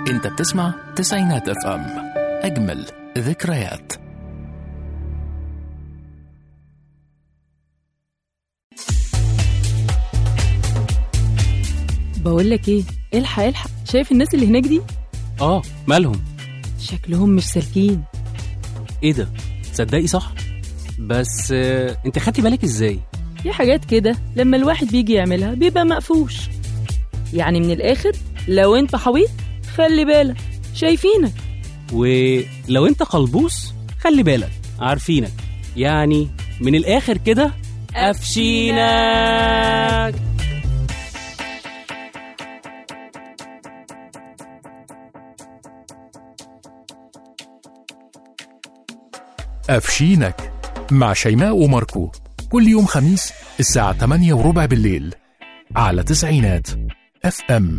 انت بتسمع تسعينات اف ام اجمل ذكريات بقول لك ايه الحق الحق شايف الناس اللي هناك دي اه مالهم شكلهم مش سالكين ايه ده تصدقي صح بس آه، انت خدتي بالك ازاي في حاجات كده لما الواحد بيجي يعملها بيبقى مقفوش يعني من الاخر لو انت حويط خلي بالك شايفينك ولو انت قلبوس خلي بالك عارفينك يعني من الاخر كده قفشينك أفشينك مع شيماء وماركو كل يوم خميس الساعة 8 وربع بالليل على تسعينات اف ام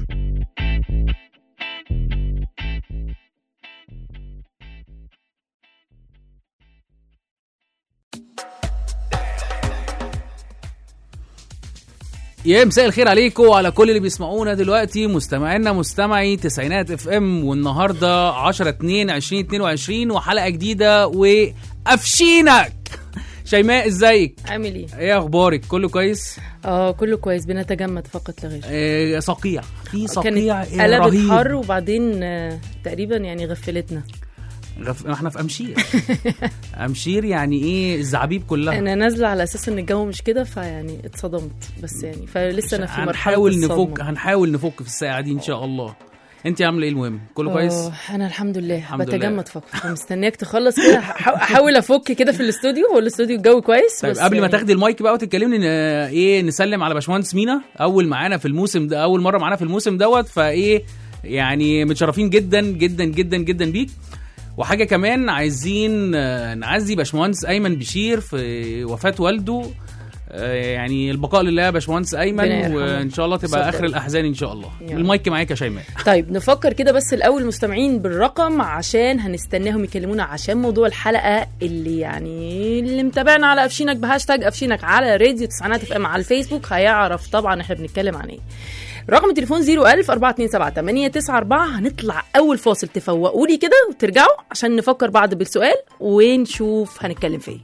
يا مساء الخير عليكم وعلى كل اللي بيسمعونا دلوقتي مستمعينا مستمعي تسعينات اف ام والنهارده 10 2 2022 وحلقه جديده وقفشينك شيماء ازيك عامل ايه ايه اخبارك كله كويس اه كله كويس بنتجمد فقط لا غير إيه صقيع في صقيع كانت إيه قلبت رهيب حر وبعدين آه، تقريبا يعني غفلتنا غف... احنا في امشير امشير يعني ايه الزعابيب كلها انا نازله على اساس ان الجو مش كده فيعني اتصدمت بس يعني فلسه انا في مرحله هنحاول الصدمة. نفك هنحاول نفك في الساعه دي ان شاء الله انت عامله ايه المهم كله كويس آه، انا الحمد لله الحمد لله. بتجمد فقط مستنياك تخلص كده هح- احاول افك كده في الاستوديو هو الاستوديو الجو كويس طيب بس قبل ما يعني تاخدي المايك بقى وتتكلمني ن- ايه نسلم على باشمهندس مينا اول معانا في الموسم ده اول مره معانا في الموسم دوت فايه يعني متشرفين جدا جدا جدا جدا بيك وحاجه كمان عايزين آه، نعزي باشمهندس ايمن بشير في وفاه والده آه، يعني البقاء لله يا باشمهندس ربنا ايمن يرحمه. وان شاء الله تبقى صدق. اخر الاحزان ان شاء الله يا رب. المايك معاك يا شيماء طيب نفكر كده بس الاول مستمعين بالرقم عشان هنستناهم يكلمونا عشان موضوع الحلقه اللي يعني اللي متابعنا على قفشينك بهاشتاج قفشينك على راديو تسعينات اف ام على الفيسبوك هيعرف طبعا احنا بنتكلم عن ايه رقم التليفون 01000 427 هنطلع اول فاصل تفوقوا لي كده وترجعوا عشان نفكر بعض بالسؤال ونشوف هنتكلم في ايه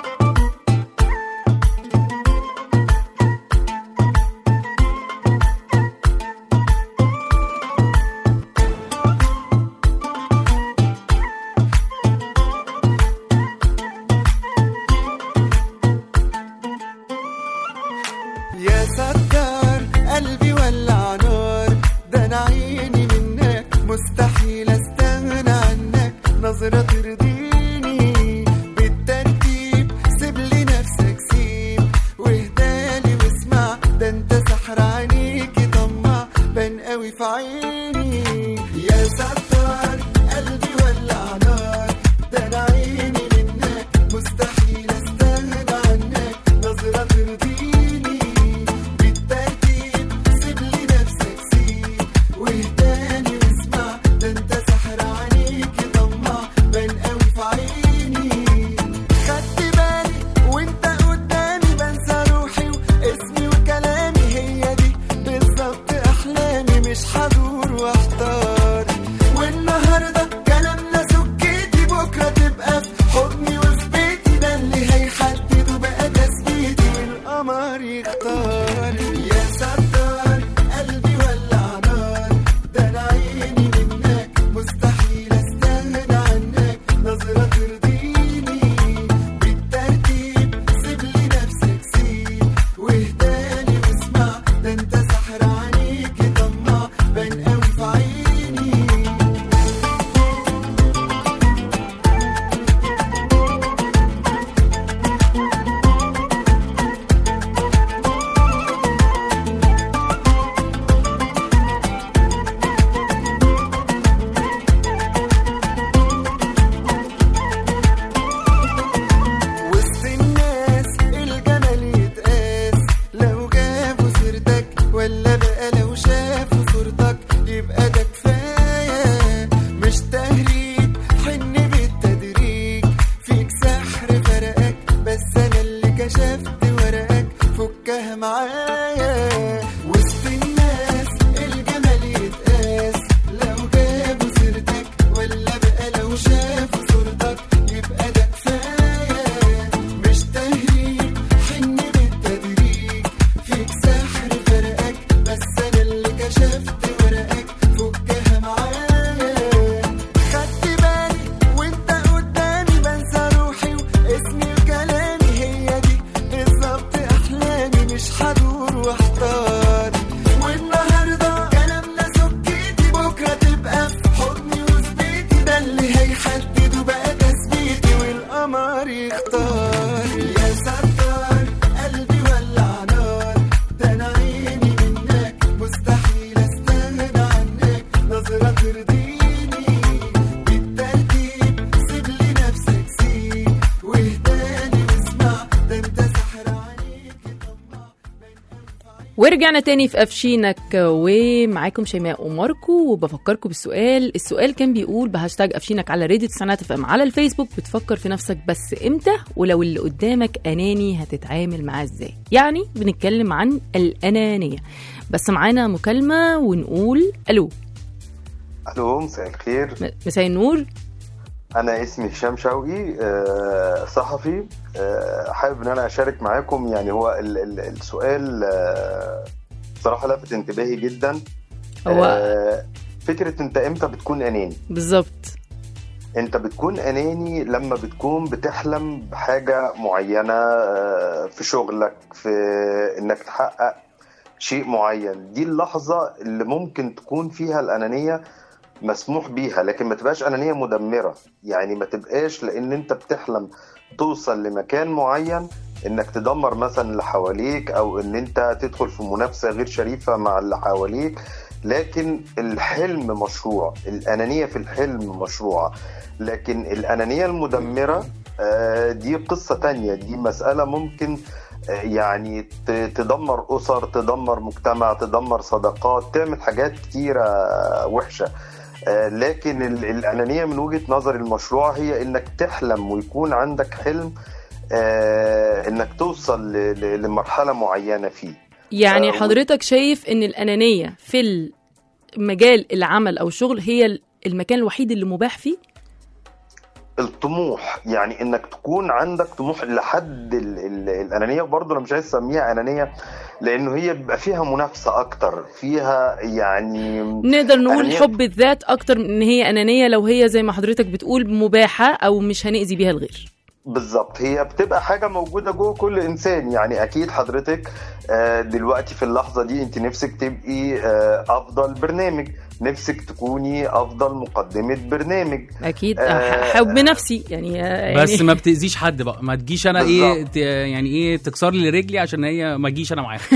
يا ستار قلبي ولع نار ده انا عيني منك مستحيل استغنى عنك نظرة ترضيني بالترتيب سيب لي نفسك سيب واهدالي واسمع ده انت سحر عينيكي طمع بان قوي في عيني يا ستار قلبي ولع نار ده انا عيني منك مستحيل استغنى عنك نظرة ترضيني بالترتيب سيب لي نفسك سيب واهداني واسمع ده انت سحر عينيكي طمع بان قوي في عيني خدت بالي وانت قدامي بنسى روحي واسمي وكلامي هي دي بالظبط احلامي مش هدور واحتار والنهارده كلامنا سكتي بكره تبقى في حضني وفي بيتي ده اللي هيحدده بقى تثبيتي والقمر يختار يا ستار قلبي ولع نار ده انا عيني منك مستحيل استغنى عنك نظرة ترضيني بالترتيب سيب لي نفسك سيب واهداني واسمع ده انت سحر عينيكي طمع بان قوي في عيني وسط الناس الجمال يتقاس لو جابوا سيرتك ولا بقى لو شافوا صورتك يبقى ده كفايه مش تهريج حن بالتدريج فيك سحر فرقك بس انا اللي كشفت ورقك فكها معايا وسط الناس الجمال يتقاس لو جاب دور واحتار والنهارده كلامنا سكتي بكره تبقى في حضني وثبيتي ده اللي هيحدد بقى تثبيتي والقمر يختار يا ستار قلبي ولع نار ده انا عيني منك مستحيل استغنى عنك نظرة ترضيني بالترتيب سيب لي نفسك سيب واهداني واسمع ده انت سحر عليك طمع ورجعنا تاني في أفشينك ومعاكم شيماء وماركو وبفكركم بالسؤال السؤال كان بيقول بهاشتاج أفشينك على راديو تسعينات اف ام على الفيسبوك بتفكر في نفسك بس امتى ولو اللي قدامك أناني هتتعامل معاه ازاي يعني بنتكلم عن الأنانية بس معانا مكالمة ونقول ألو الو مساء الخير م- مساء النور انا اسمي هشام شوقي آه، صحفي آه، حابب ان انا اشارك معاكم يعني هو ال- ال- السؤال آه، بصراحه لفت انتباهي جدا هو آه، فكره انت امتى بتكون اناني بالظبط انت بتكون اناني لما بتكون بتحلم بحاجه معينه آه، في شغلك في انك تحقق شيء معين دي اللحظه اللي ممكن تكون فيها الانانيه مسموح بيها لكن ما تبقاش انانيه مدمره يعني ما تبقاش لان انت بتحلم توصل لمكان معين انك تدمر مثلا اللي حواليك او ان انت تدخل في منافسه غير شريفه مع اللي حواليك لكن الحلم مشروع الانانيه في الحلم مشروعه لكن الانانيه المدمره آه، دي قصه تانية دي مساله ممكن آه، يعني ت- تدمر اسر تدمر مجتمع تدمر صداقات تعمل حاجات كتيره آه، وحشه آه، لكن ال- الأنانية من وجهة نظري المشروع هي إنك تحلم ويكون عندك حلم آه، إنك توصل ل- ل- لمرحلة معينة فيه يعني آه، حضرتك شايف ان الانانيه في مجال العمل او الشغل هي المكان الوحيد اللي مباح فيه الطموح يعني إنك تكون عندك طموح لحد ال- ال- الأنانية برضه أنا مش عايز أسميها أنانية لأنه هي بيبقى فيها منافسة أكتر فيها يعني نقدر نقول أنانية- حب الذات اكتر من ان هي انانيه لو هي زي ما حضرتك بتقول مباحه او مش هنأذي بيها الغير بالظبط هي بتبقى حاجه موجوده جوه كل انسان يعني اكيد حضرتك آه، دلوقتي في اللحظه دي انت نفسك تبقي آه، افضل برنامج نفسك تكوني افضل مقدمه برنامج اكيد آه، حب نفسي يعني, يعني بس ما بتاذيش حد بقى ما تجيش انا ايه بالظبط. ت- يعني ايه تكسر لي رجلي عشان هي ما اجيش انا معاها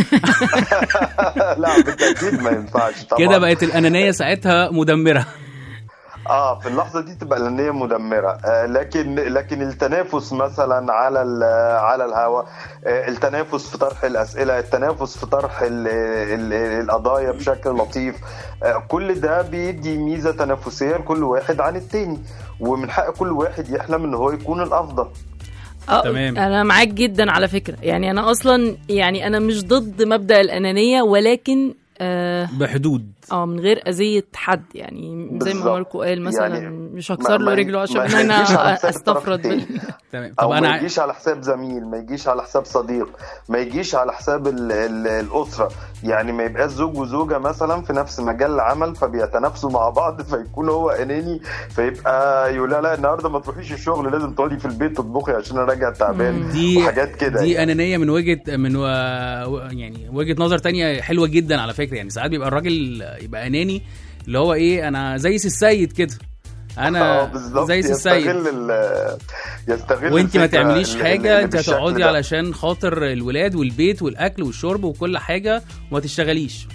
لا بالتاكيد ما ينفعش طبعا كده بقت الانانيه ساعتها مدمره اه في اللحظه دي تبقى الانانيه مدمره آه لكن لكن التنافس مثلا على ال- على الهواء آه التنافس في طرح الاسئله التنافس في طرح ال ال القضايا بشكل لطيف آه كل ده بيدي ميزه تنافسيه لكل واحد عن التاني ومن حق كل واحد يحلم ان هو يكون الافضل آه، تمام. انا معاك جدا على فكره يعني انا اصلا يعني انا مش ضد مبدا الانانيه ولكن آه بحدود اه من غير اذيه حد يعني زي ما بالظبط. ماركو قال مثلا يعني مش هكسر ما- له ما- رجله عشان ما- ما انا يجيش على حساب الطرف استفرد بال... التاني. تمام او طب ما انا يجيش على حساب زميل ما يجيش على حساب صديق ما يجيش على حساب ال ال الاسره يعني ما يبقاش زوج وزوجه مثلا في نفس مجال العمل فبيتنافسوا مع بعض فيكون هو اناني فيبقى يقول لا لا النهارده ما تروحيش الشغل لازم تقعدي في البيت تطبخي عشان انا راجع تعبان دي وحاجات كده دي يعني. انانيه من وجهه من و... يعني وجهه نظر تانية حلوه جدا على فكره يعني ساعات بيبقى الراجل يبقى اناني اللي هو ايه انا زي سي السيد كده اه انا بالظبط زي سي السيد يستغل ال- يستغل وانت ما الفكرة تعمليش اللي- حاجه اللي انت بالشكل هتقعدي ده. علشان خاطر الولاد والبيت والاكل والشرب وكل حاجه وما تشتغليش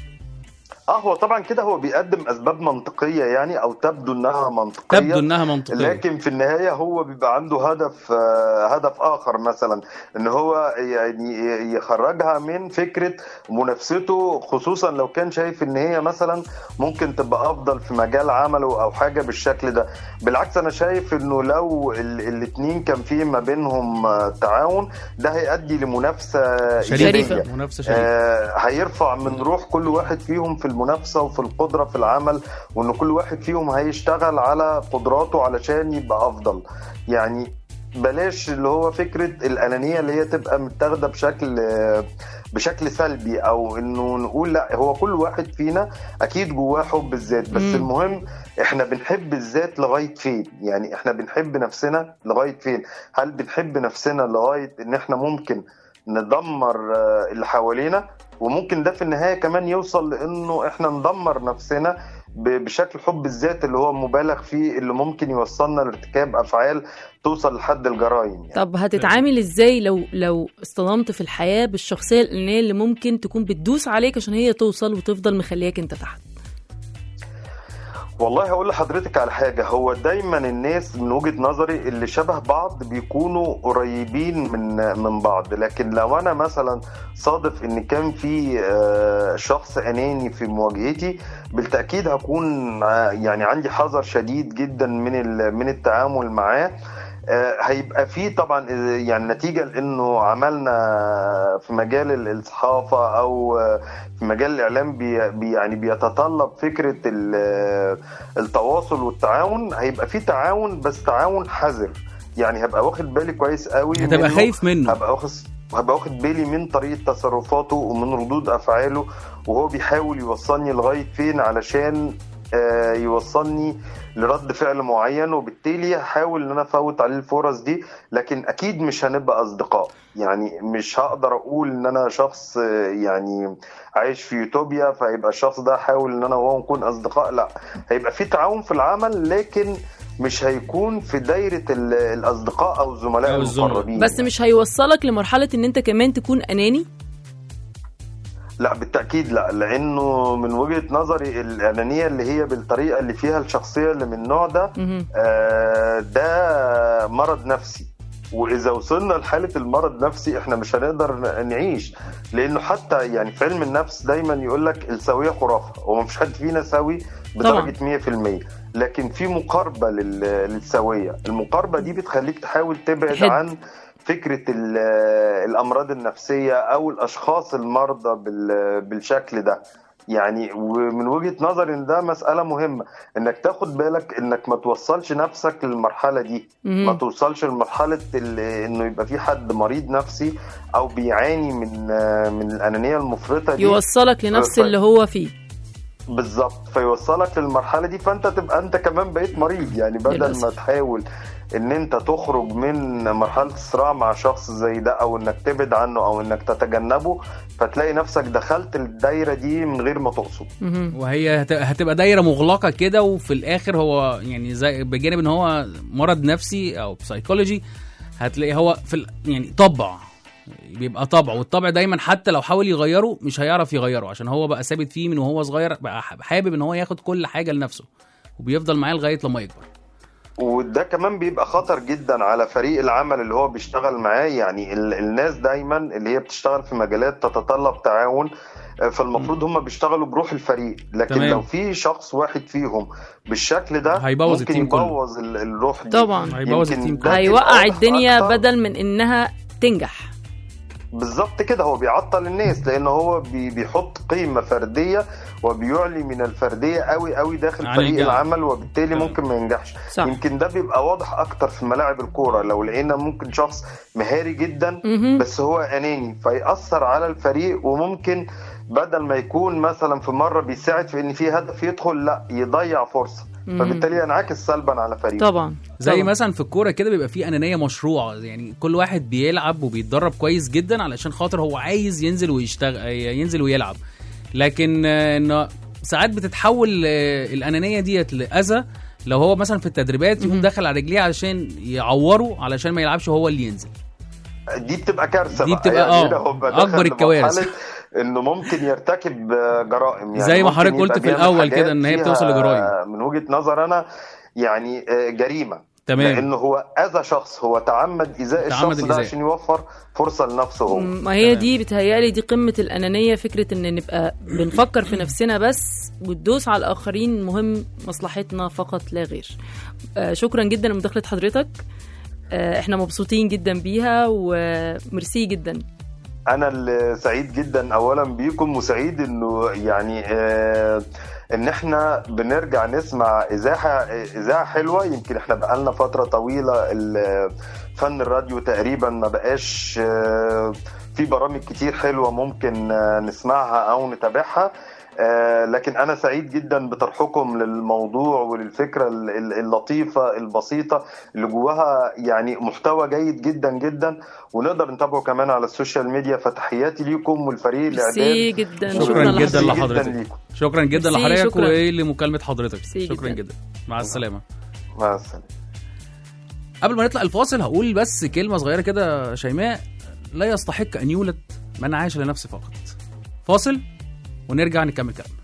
اه هو طبعا كده هو بيقدم اسباب منطقيه يعني او تبدو انها منطقيه تبدو انها منطقيه لكن في النهاية هو بيبقى عنده هدف آه، هدف آخر مثلا إن هو يعني يخرجها من فكرة منافسته خصوصا لو كان شايف إن هي مثلا ممكن تبقى أفضل في مجال عمله أو حاجة بالشكل ده بالعكس أنا شايف إنه لو ال- الاتنين كان في ما بينهم آه، تعاون ده هيؤدي لمنافسة شريفه إيجابية. منافسه شريفه آه، هيرفع من روح كل واحد فيهم في المنافسة وفي القدرة في العمل وإن كل واحد فيهم هيشتغل على قدراته علشان يبقى أفضل يعني بلاش اللي هو فكرة الأنانية اللي هي تبقى متاخدة بشكل آه، بشكل سلبي أو إنه نقول لا هو كل واحد فينا أكيد جواه حب الذات بس مم. المهم إحنا بنحب الذات لغاية فين يعني إحنا بنحب نفسنا لغاية فين هل بنحب نفسنا لغاية إن إحنا ممكن ندمر آه، اللي حوالينا وممكن ده في النهايه كمان يوصل لانه احنا ندمر نفسنا ب- بشكل حب الذات اللي هو مبالغ فيه اللي ممكن يوصلنا لارتكاب افعال توصل لحد الجرائم يعني. طب هتتعامل ازاي لو لو اصطدمت في الحياه بالشخصيه الانانيه اللي ممكن تكون بتدوس عليك عشان هي توصل وتفضل مخلياك انت تحت والله هقول لحضرتك على حاجة هو دايما الناس من وجهة نظري اللي شبه بعض بيكونوا قريبين من من بعض لكن لو أنا مثلا صادف إن كان في آه، شخص أناني في مواجهتي بالتأكيد هكون آه، يعني عندي حذر شديد جدا من ال- من التعامل معاه آه، هيبقى في طبعا آه، يعني نتيجة لأنه عملنا في مجال ال- الصحافة أو آه، في مجال الإعلام بي بي- يعني بيتطلب فكرة ال- التواصل والتعاون هيبقى في تعاون بس تعاون حذر يعني هبقى واخد بالي كويس قوي هتبقى منه. خايف منه هبقى واخد هبقى واخد بالي من طريقه تصرفاته ومن ردود افعاله وهو بيحاول يوصلني لغايه فين علشان آه، يوصلني لرد فعل معين وبالتالي هحاول ان انا افوت عليه الفرص دي لكن اكيد مش هنبقى اصدقاء يعني مش هقدر اقول ان انا شخص آه، يعني عايش في يوتوبيا فيبقى الشخص ده احاول ان انا وهو نكون اصدقاء لا هيبقى في تعاون في العمل لكن مش هيكون في دايره ال- الاصدقاء او الزملاء أو الزملاء. المقربين بس مش هيوصلك لمرحله ان انت كمان تكون اناني لا بالتأكيد لا لأنه من وجهة نظري الأنانية اللي هي بالطريقة اللي فيها الشخصية اللي من النوع ده مهم. آه، ده مرض نفسي وإذا وصلنا لحالة المرض نفسي إحنا مش هنقدر ن- نعيش لأنه حتى يعني في علم النفس دايما يقول لك السوية خرافة هو مفيش حد فينا سوي بدرجة 100% لكن في مقاربة لل- للسوية المقاربة دي بتخليك تحاول تبعد تحد. عن فكرة ال- الأمراض النفسية أو الأشخاص المرضى بال- بالشكل ده يعني ومن وجهة نظري ان ده مسألة مهمة انك تاخد بالك انك ما توصلش نفسك للمرحلة دي ما مهم. توصلش لمرحلة ال- انه يبقى في حد مريض نفسي او بيعاني من من الانانية المفرطة دي يوصلك لنفس ف- اللي هو فيه بالظبط فيوصلك للمرحله دي فانت تبقى انت كمان بقيت مريض يعني بدل للأسف. ما تحاول ان انت تخرج من مرحله الصراع مع شخص زي ده او انك تبعد عنه او انك تتجنبه فتلاقي نفسك دخلت الدايره دي من غير ما تقصد مهم. وهي هت- هتبقى دايره مغلقه كده وفي الاخر هو يعني زي بجانب ان هو مرض نفسي او سايكولوجي هتلاقي هو في ال- يعني طبع بيبقى طبع والطبع دايما حتى لو حاول يغيره مش هيعرف يغيره عشان هو بقى ثابت فيه من وهو صغير بقى ح- حابب ان هو ياخد كل حاجه لنفسه وبيفضل معاه لغايه لما يكبر وده كمان بيبقى خطر جدا على فريق العمل اللي هو بيشتغل معاه يعني ال- الناس دايما اللي هي بتشتغل في مجالات تتطلب تعاون آه، فالمفروض هم بيشتغلوا بروح الفريق لكن تمام. لو في شخص واحد فيهم بالشكل ده هيبوظ ممكن التيم كله. يبوظ ال- الروح دي طبعا. هيبوظ يمكن التيم ده كله. بيبقى هيوقع واضح الدنيا أكتر. بدل من انها تنجح بالظبط كده هو بيعطل الناس لان هو بي- بيحط قيمه فرديه وبيعلي من الفرديه قوي قوي داخل عن فريق الجمع. العمل وبالتالي تمام. ممكن ما ينجحش صح يمكن ده بيبقى واضح اكتر في ملاعب الكوره لو لقينا ممكن شخص مهاري جدا مهم. بس هو اناني فيأثر على الفريق وممكن بدل ما يكون مثلا في مره بيساعد في ان في هدف يدخل لا يضيع فرصه مهم. فبالتالي ينعكس سلبا على فريقه طبعا زي طبعاً. مثلا في الكوره كده بيبقى فيه انانيه مشروعه يعني كل واحد بيلعب وبيتدرب كويس جدا علشان خاطر هو عايز ينزل ويشتغل ينزل ويلعب لكن آه، انه ساعات بتتحول آه، الانانيه ديت لاذى لو هو مثلا في التدريبات يقوم مهم. داخل على رجليه علشان يعوره علشان ما يلعبش هو اللي ينزل دي بتبقى كارثه دي بقى. بتبقى يعني آه، هنا هو بقى أكبر دخل الكوارث. لمرحلة انه ممكن يرتكب آه، جرائم يعني زي ما ممكن حضرتك قلت يبقى في بيعمل الأول حاجات كده إن هي فيها، بتوصل لجرائم. آه، من وجهه نظر انا يعني آه، جريمه تمام لانه هو اذى شخص هو تعمد ايذاء تعمد الشخص ده الإيذاء. عشان يوفر فرصه لنفسه هو ما هي تمام. دي بتهيالي دي قمة الأنانية فكرة إن نبقى بنفكر في نفسنا بس وتدوس على الآخرين مهم مصلحتنا فقط لا غير آه شكرا جدا لمداخلة حضرتك آه احنا مبسوطين جدا بيها وميرسي جدا انا اللي سعيد جدا اولا بيكم وسعيد انه يعني آه ان احنا بنرجع نسمع اذاعه اذاعه حلوه يمكن احنا بقالنا فتره طويله ال- فن الراديو تقريبا ما بقاش آه، في برامج كتير حلوه ممكن آه، نسمعها او نتابعها آه، لكن انا سعيد جدا بطرحكم للموضوع وللفكره ال- ال- اللطيفه البسيطه اللي جواها يعني محتوى جيد جدا جدا ونقدر نتابعه كمان على السوشيال ميديا فتحياتي ليكم والفريق ميرسي الاعداد جدا شكراً شكرا جدا لحضرتك. لحضرتك. ليكم شكرا جدا ميرسي، لحضرتك شكراً. ولمكالمه حضرتك ميرسي شكرا جداً. جدا مع السلامه مع السلامه قبل ما نطلع الفاصل هقول بس كلمه صغيره كده شيماء لا يستحق ان يولد من عاش لنفسه فقط فاصل ونرجع نكمل كلامنا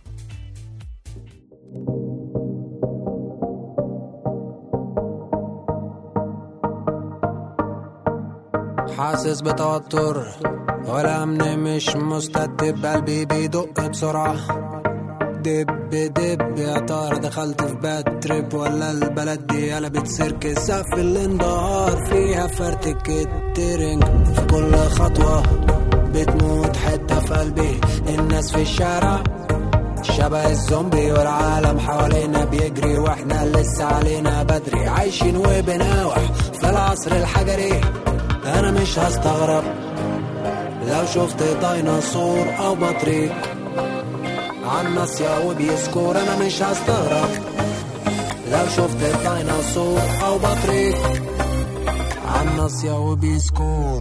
حاسس بتوتر والأمن مش مستتب قلبي بيدق بسرعة دب دب يا ترى دخلت في باد تريب ولا البلد دي قلبت سيرك سقف الانبهار فيها فرتك الترنج في كل خطوة بتموت حتة في قلبي الناس في الشارع شبه الزومبي والعالم حوالينا بيجري واحنا لسه علينا بدري عايشين وبناوح في العصر الحجري انا مش هستغرب لو شفت ديناصور او بطريق عن ناصية وبيسكور انا مش هستغرب لو شفت ديناصور او بطريق عن ناصية وبيسكور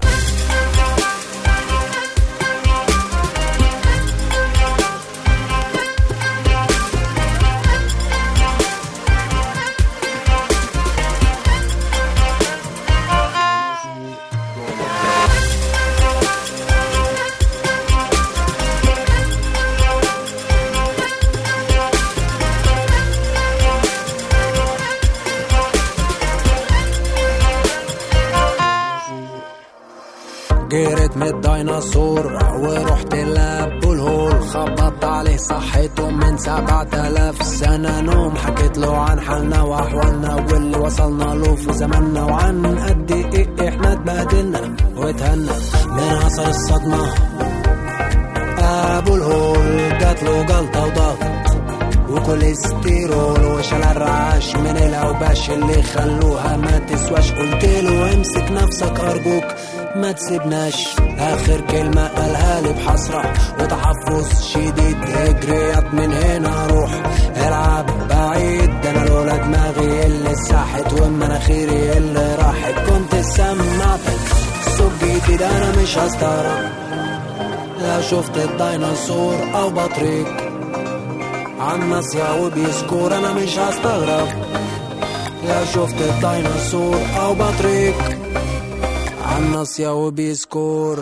جريت من الديناصور ورحت لابو الهول خبطت عليه صحيته من سبعة آلاف سنة نوم حكيت له عن حالنا وأحوالنا واللي وصلنا له في زماننا وعن قد إيه إحنا اتبهدلنا واتهنا من أثر الصدمة أبو الهول جات له جلطة وضغط وكوليسترول وشال الرعاش من الاوباش اللي خلوها ما تسواش قلت له امسك نفسك ارجوك ما تسيبناش اخر كلمة قالها لي بحسرة وتحفظ شديد اجريات من هنا روح العب بعيد ده انا لولا دماغي اللي ساحت ومناخيري اللي راحت كنت سمعتك صوت جديد انا مش هستغرب لو شفت الديناصور او بطريق عن ناصية وبيسكور انا مش هستغرب لو شفت الديناصور او بطريق عن ناصية وبيسكور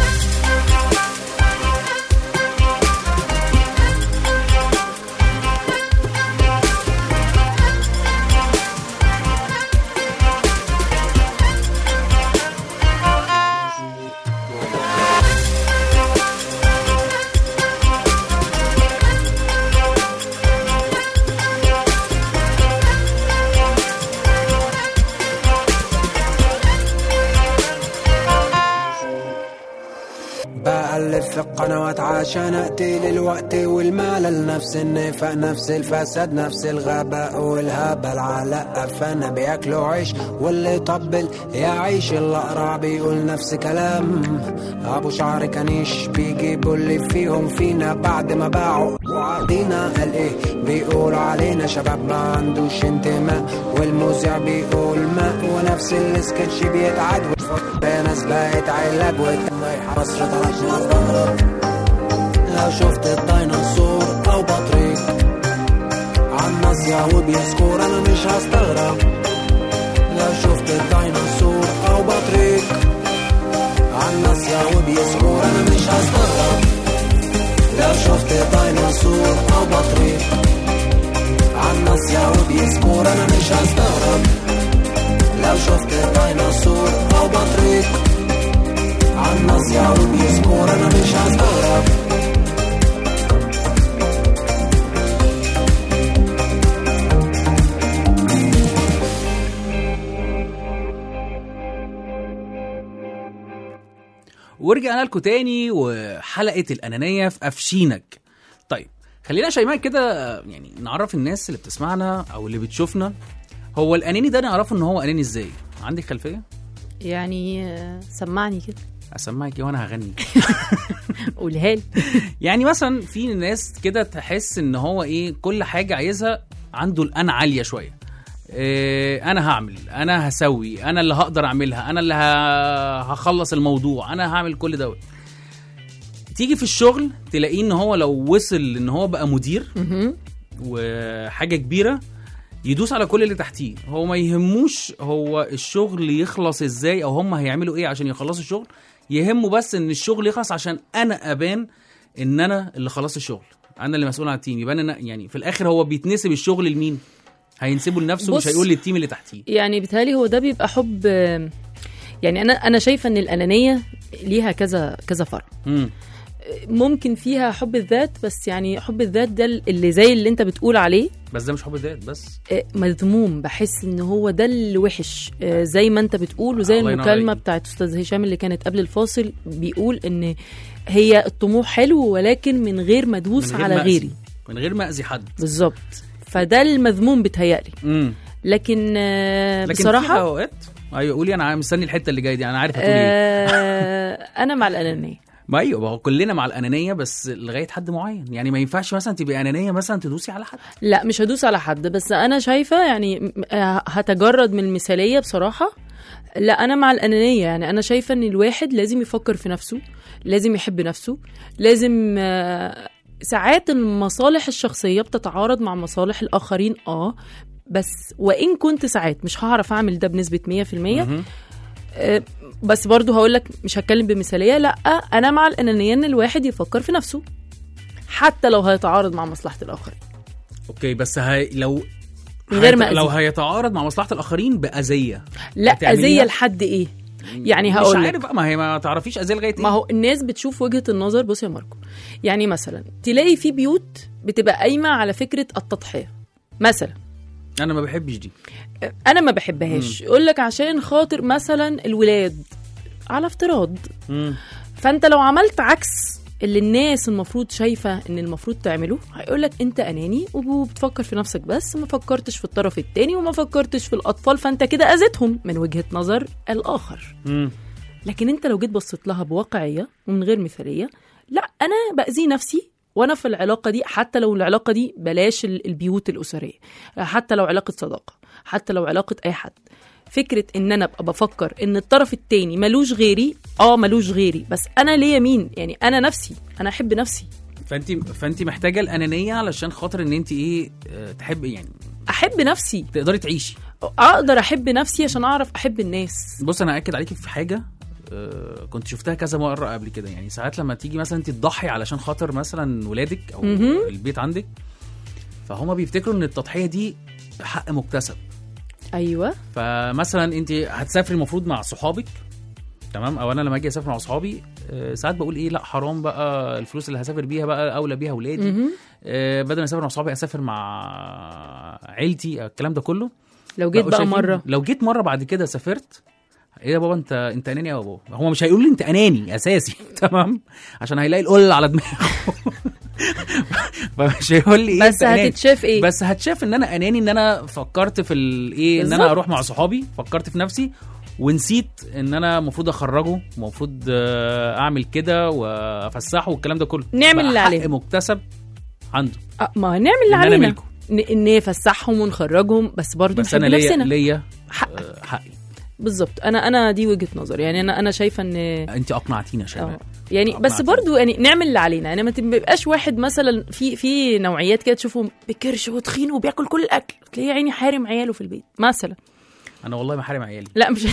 بألف في القنوات عشان أقتل الوقت والمال لنفس النفاق نفس الفساد نفس الغباء والهبل على قفانا بياكلوا عيش واللي يطبل يعيش الأقرع بيقول نفس كلام أبو شعر كنيش بيجيبوا اللي فيهم فينا بعد ما باعوا وعدينا قال إيه بيقول علينا شباب ما عندوش انتماء والمذيع بيقول ماء ونفس السكتش بيتعاد والفرقة ناس بقت علاج والرايحة مصر طلعت مستغرب لو شفت الديناصور أو بطريق عن ناصية وبيسكور أنا مش هستغرب لو شفت الديناصور أو بطريق عن ناصية وبيسكور أنا مش هستغرب لو شفت ديناصور أو بطريق عن ناصية وبيسكور أنا مش هستغرب لو شفت ديناصور أو بطريق عن ناصية وبيسكور أنا مش هستغرب ورجعنا لكم تاني وحلقه الانانيه في افشينك طيب خلينا يا شيماء كده يعني نعرف الناس اللي بتسمعنا او اللي بتشوفنا هو الاناني ده نعرفه ان هو اناني ازاي عندك خلفيه يعني آه، سمعني كده اسمعك ايه وانا هغني قولها لي يعني مثلا في ناس كده تحس ان هو ايه كل حاجه عايزها عنده الانا عاليه شويه إيه انا هعمل انا هسوي انا اللي هقدر اعملها انا اللي ه- هخلص الموضوع انا هعمل كل دوت تيجي في الشغل تلاقيه ان هو لو وصل ان هو بقى مدير مهم. وحاجه كبيره يدوس على كل اللي تحتيه هو ما يهموش هو الشغل يخلص ازاي او هم هيعملوا ايه عشان يخلصوا الشغل يهمه بس ان الشغل يخلص عشان انا ابان ان انا اللي خلصت الشغل انا اللي مسؤول عن التيم يبقى انا يعني في الاخر هو بيتنسب الشغل لمين هينسبه لنفسه مش بص، هيقول للتيم اللي تحتيه يعني بيتهيألي هو ده بيبقى حب يعني انا انا شايفه ان الانانيه ليها كذا كذا فرع امم ممكن فيها حب الذات بس يعني حب الذات ده اللي زي اللي انت بتقول عليه بس ده مش حب ذات بس آه، مذموم بحس ان هو ده اللي وحش آه، زي ما انت بتقول وزي الله ينور المكالمه عليك. بتاعت استاذ هشام اللي كانت قبل الفاصل بيقول ان هي الطموح حلو ولكن من غير ما ادوس من غير على ما أذي. غيري من غير ما اذي حد بالظبط فده المذموم بيتهيألي امم لكن آه، لكن في بصراحه اوقات ايوه قولي انا مستني الحته اللي جايه دي انا عارف هتقولي ايه آه، انا مع الانانيه ما ايوه ما هو كلنا مع الانانيه بس لغايه حد معين يعني ما ينفعش مثلا تبقي انانيه مثلا تدوسي على حد لا مش هدوس على حد بس انا شايفه يعني م- آه، هتجرد من المثاليه بصراحه لا انا مع الانانيه يعني انا شايفه ان الواحد لازم يفكر في نفسه لازم يحب نفسه لازم آه، ساعات المصالح الشخصيه بتتعارض مع مصالح الاخرين اه بس وان كنت ساعات مش هعرف اعمل ده بنسبه 100% مهم. آه، بس برضو هقول لك مش هتكلم بمثاليه لا انا مع الانانيه ان الواحد يفكر في نفسه حتى لو هيتعارض مع مصلحه الاخرين اوكي بس هي لو من غير ما هيت- لو أذي. هيتعارض مع مصلحه الاخرين باذيه لا هتعمليها؟ اذيه لحد ايه يعني مش هقول عارف لك بقى ما هي ما تعرفيش اذيه لغايه ما ايه هو الناس بتشوف وجهه النظر بص يا ماركو يعني مثلا تلاقي في بيوت بتبقى قايمه على فكره التضحيه مثلا انا ما بحبش دي انا ما بحبهاش يقول لك عشان خاطر مثلا الولاد على افتراض مم. فانت لو عملت عكس اللي الناس المفروض شايفه ان المفروض تعمله هيقول لك انت اناني وبتفكر في نفسك بس ما فكرتش في الطرف التاني وما فكرتش في الاطفال فانت كده اذيتهم من وجهه نظر الاخر مم. لكن انت لو جيت بصيت لها بواقعيه ومن غير مثاليه لا انا باذي نفسي وانا في العلاقه دي حتى لو العلاقه دي بلاش ال- البيوت الاسريه حتى لو علاقه صداقه حتى لو علاقه اي حد فكره ان انا ابقى بفكر ان الطرف التاني ملوش غيري اه ملوش غيري بس انا ليا مين يعني انا نفسي انا احب نفسي فانت فانت محتاجه الانانيه علشان خاطر ان انت ايه آه، تحبي يعني احب نفسي تقدري تعيشي اقدر احب نفسي عشان اعرف احب الناس بص انا اكد عليكي في حاجه آه، كنت شفتها كذا مره قبل كده يعني ساعات لما تيجي مثلا انت تضحي علشان خاطر مثلا ولادك او مهم. البيت عندك فهم بيفتكروا ان التضحيه دي حق مكتسب ايوه فمثلا انت هتسافري المفروض مع صحابك تمام او انا لما اجي اسافر مع صحابي آه، ساعات بقول ايه لا حرام بقى الفلوس اللي هسافر بيها بقى اولى بيها ولادي مهم. آه، بدل ما اسافر مع صحابي اسافر مع عيلتي الكلام ده كله لو جيت بقوا بقى شايفين- مره لو جيت مره بعد كده سافرت ايه يا بابا انت انت اناني يا بابا هو مش هيقول لي انت اناني اساسي تمام عشان هيلاقي القل على دماغه فمش هيقول لي ايه بس انت أناني. هتتشاف ايه بس هتشاف ان انا اناني ان انا فكرت في الايه ان بالظبط. انا اروح مع صحابي فكرت في نفسي ونسيت ان انا المفروض اخرجه المفروض آه، اعمل كده وافسحه والكلام ده كله نعمل بقى اللي حق علينا. مكتسب عنده آه، ما هنعمل اللي إن أنا علينا ملكه. ن- ان نفسحهم ونخرجهم بس برضه بس نحب انا ليا نفسنا ليا حق آه، حقي بالظبط انا انا دي وجهه نظر يعني انا انا شايفه ان انت اقنعتينا يا اه شباب يعني آه، بس معاك. برضو يعني نعمل اللي علينا يعني ما تبقاش واحد مثلا في في نوعيات كده تشوفهم بكرش وتخين وبياكل كل الاكل تلاقيه يا عيني حارم عياله في البيت مثلا انا والله ما حارم عيالي لا مش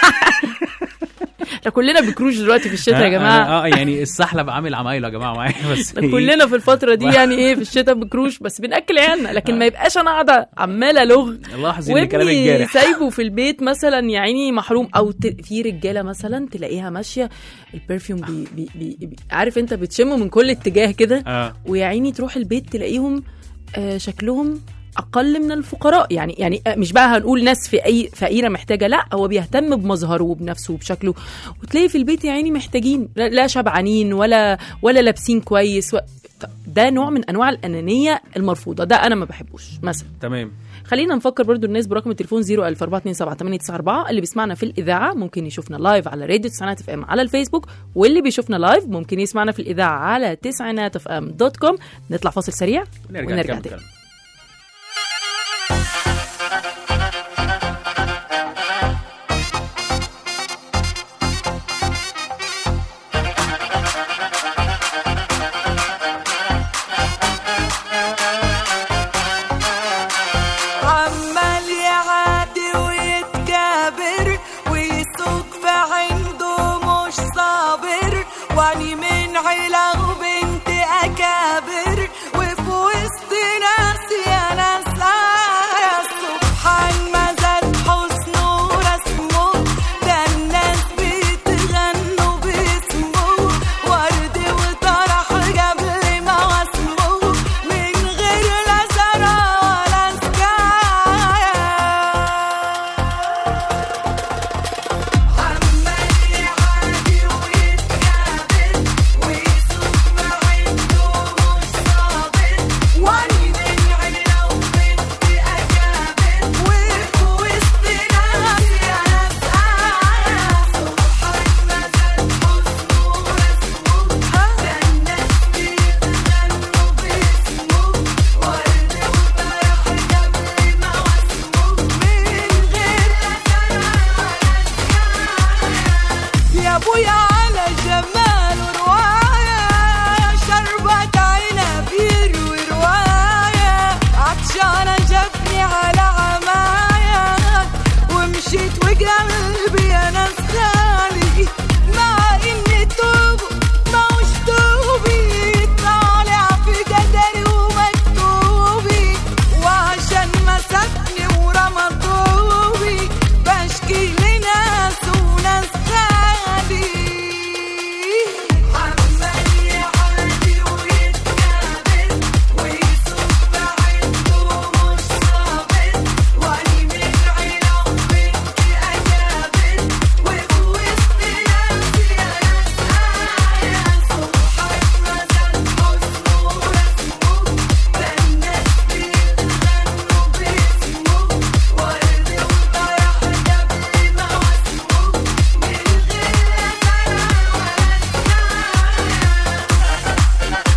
احنا كلنا بكروش دلوقتي في الشتاء يا آه، جماعه اه يعني السحلب عامل عمايله يا جماعه معايا بس احنا كلنا في الفتره دي يعني ايه في الشتاء بكروش بس بناكل عيالنا لكن ما يبقاش انا قاعده عماله لغ لاحظ ان كلامك وابني جارح سايبه في البيت مثلا يا عيني محروم او ت... في رجاله مثلا تلاقيها ماشيه البرفيوم بي... بي... بي... بي... عارف انت بتشم من كل اتجاه كده اه ويا عيني تروح البيت تلاقيهم آه شكلهم اقل من الفقراء يعني يعني آه، مش بقى هنقول ناس في اي فقيره محتاجه لا هو بيهتم بمظهره وبنفسه وبشكله وتلاقي في البيت يا عيني محتاجين لا لا شبعانين ولا ولا لابسين كويس و... طب ده نوع من انواع الانانيه المرفوضه ده انا ما بحبوش مثلا تمام خلينا نفكر برضو الناس برقم التليفون 00427 اللي بيسمعنا في الاذاعه ممكن يشوفنا لايف على راديو تسعينات اف ام على الفيسبوك واللي بيشوفنا لايف ممكن يسمعنا في الاذاعه على تسعينات اف ام دوت كوم نطلع فاصل سريع ونرجع, ونرجع نكمل تاني كلام. عمال يعادي ويتكابر ويسوق في عنده مش صابر واني من عيلة وبنت أكابر وفي وسط ناس يا ناس آية سبحان ما زاد حسنه ورسمه ده الناس بتغنوا باسمه ورد وطرح قبل ما واسمه من غير لا زرع ولا سكاية عمال يعادي ويتكابر ويسوق ما عنده مش صابر واني من عيلة وبنت أكابر وفي وسط ناس يا ناس آية سبحان ما زاد حسنه ورسمه ده الناس بيتغنوا باسمه ورد وطرح قبل ما واسمه من غير لا زرع يا ابويا على جمال ورواية شربت عنب يروي رواية عطشانة جابني على عماية ومشيت وقلبي انا خالي مع اني توب ما وش توبي طالع في قدري ومكتوبي وعشان مسكني ورمى طوبي بشكي لناس وناس خالي عمال يعادي ويتكابر ويسوق بعده مش صابر واني من عيلة وبنت أكابر وفي وسط ناس يا ناس آية سبحان ما زاد حسنه ورسمه ده الناس بيتغنوا باسمه ورد وطرح قبل ما واسمه من غير لا زرع ولا سكاية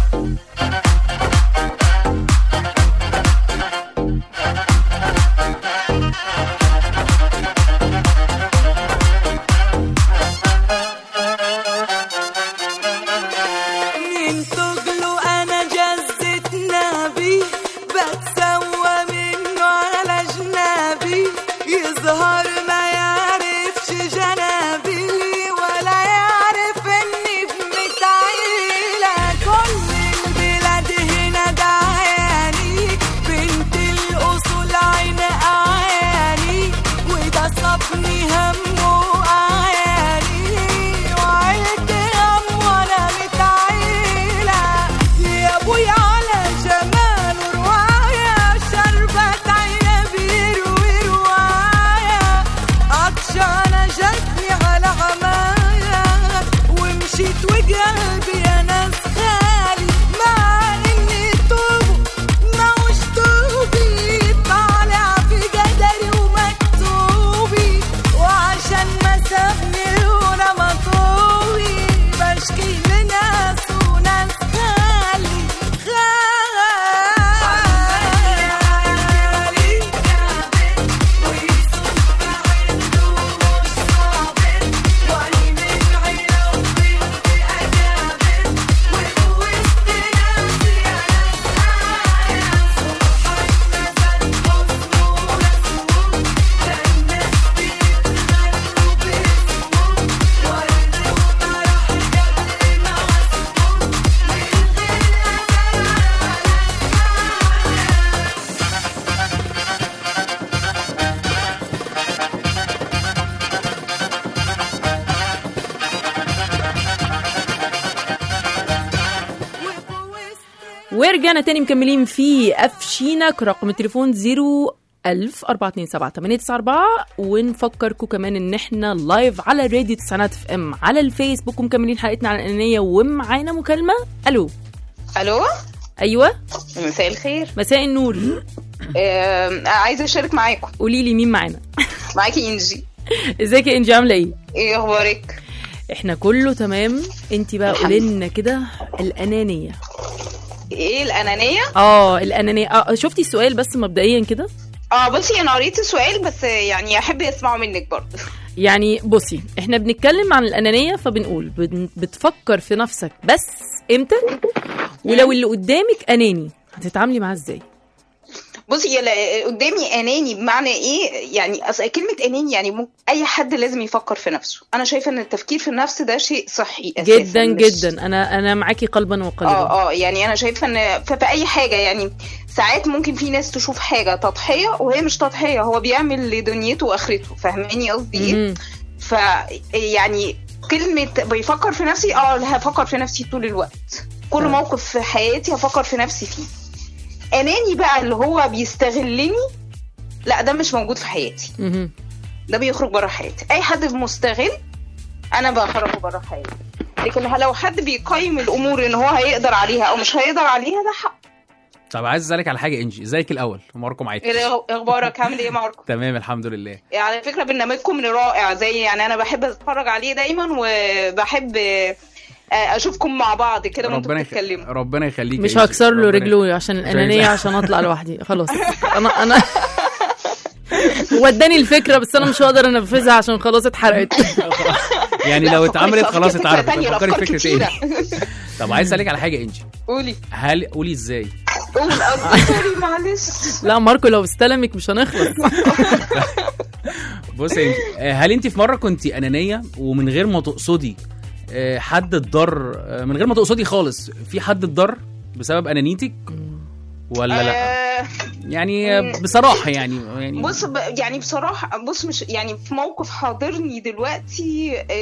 من تقلوا انا جزت نبي بتسوى منه على جنابي يظهر ما يعرفش جنابي ولا يعرف اني بنت عيلة كل البلاد هنا دعاني بنت الاصول عين اعياني وده صابني هم واعياني وعيلتي هم وانا متعيلة يا ابويا على جمال ورواية شربت عنب يروي رواية عطشانة جتني على عماية ومشيت وقلبي انا خالي مع اني توب ما وش توبي طالع في قدري ومكتوبي وعشان ما سابني ورمى طوبي بشكي لناس وناس خالي خالي ويسوق عنده مش صابر واني من عيلة وبنت أكابر وفي وسط ناس يا ناس آية سبحان ما زاد حسنه ورسمه ده الناس بيتغنوا باسمه ورد وطرح قبل ما واسمه من غير لا زرع ولا سكاية وفي وسط ورجعنا تاني مكملين في افشينك رقم التليفون 0 1000 427 ونفكركم كمان ان احنا لايف على راديو تسعينات اف ام على الفيسبوك ومكملين حلقتنا على الانانيه ومعانا مكالمه الو الو ايوه مساء الخير مساء النور آه عايزه اشارك معاكم قولي لي مين معانا معاكي انجي ازيك يا انجي عامله ايه ايه اخبارك احنا كله تمام انت بقى قولي لنا كده الانانيه ايه الانانيه اه الانانيه اه شفتي السؤال بس مبدئيا كده اه بصي انا قريت السؤال بس يعني احب اسمعه منك برضه يعني بصي احنا بنتكلم عن الانانيه فبنقول بن- بتفكر في نفسك بس امتى ولو اللي قدامك اناني هتتعاملي معاه ازاي بصي يلا قدامي اناني بمعنى ايه يعني اصل كلمه اناني يعني ممكن اي حد لازم يفكر في نفسه انا شايفه ان التفكير في النفس ده شيء صحي اساسا جدا مش- جدا انا انا معاكي قلبا وقالبا اه اه يعني انا شايفه ان في في اي حاجه يعني ساعات ممكن في ناس تشوف حاجه تضحيه وهي مش تضحيه هو بيعمل لدنيته واخرته فاهماني قصدي ايه مهم. ف يعني كلمه بيفكر في نفسي اه لا، هفكر في نفسي طول الوقت كل موقف في حياتي هفكر في نفسي فيه اناني بقى اللي هو بيستغلني لا ده مش موجود في حياتي مهم. ده بيخرج بره حياتي اي حد مستغل انا بخرجه بره حياتي لكن لو حد بيقيم الامور ان هو هيقدر عليها او مش هيقدر عليها ده حق طب عايز اسالك على حاجه انجي ازيك الاول ماركو معاك إيه اخبارك عامل ايه يا ماركو تمام الحمد لله على فكره برنامجكم رائع زي يعني انا بحب اتفرج عليه دايما وبحب آه، اشوفكم مع بعض كده وانتوا ربنا يخ... بتتكلموا ربنا يخليك مش يا إنجي. هكسر له ربنا- رجله عشان الانانيه يخليك. عشان اطلع لوحدي خلاص انا انا وداني الفكره بس انا مش هقدر انفذها عشان خلاص اتحرقت يعني لا، لو فكري اتعملت في خلاص فكرة اتعرفت تانية، فكري في الأفكار فكره ايه كتيرة. طب عايز اسالك على حاجه انجي قولي هل قولي ازاي قول قصدي سوري معلش لا ماركو لو استلمك مش هنخلص بص يا انجي آه، هل انت في مره كنت انانيه ومن غير ما تقصدي آه، حد اتضر آه، من غير ما تقصدي خالص في حد اتضر بسبب انانيتك ولا لا آه، يعني آه، بصراحه يعني يعني بص ب... يعني بصراحة بص مش يعني في موقف حاضرني دلوقتي آه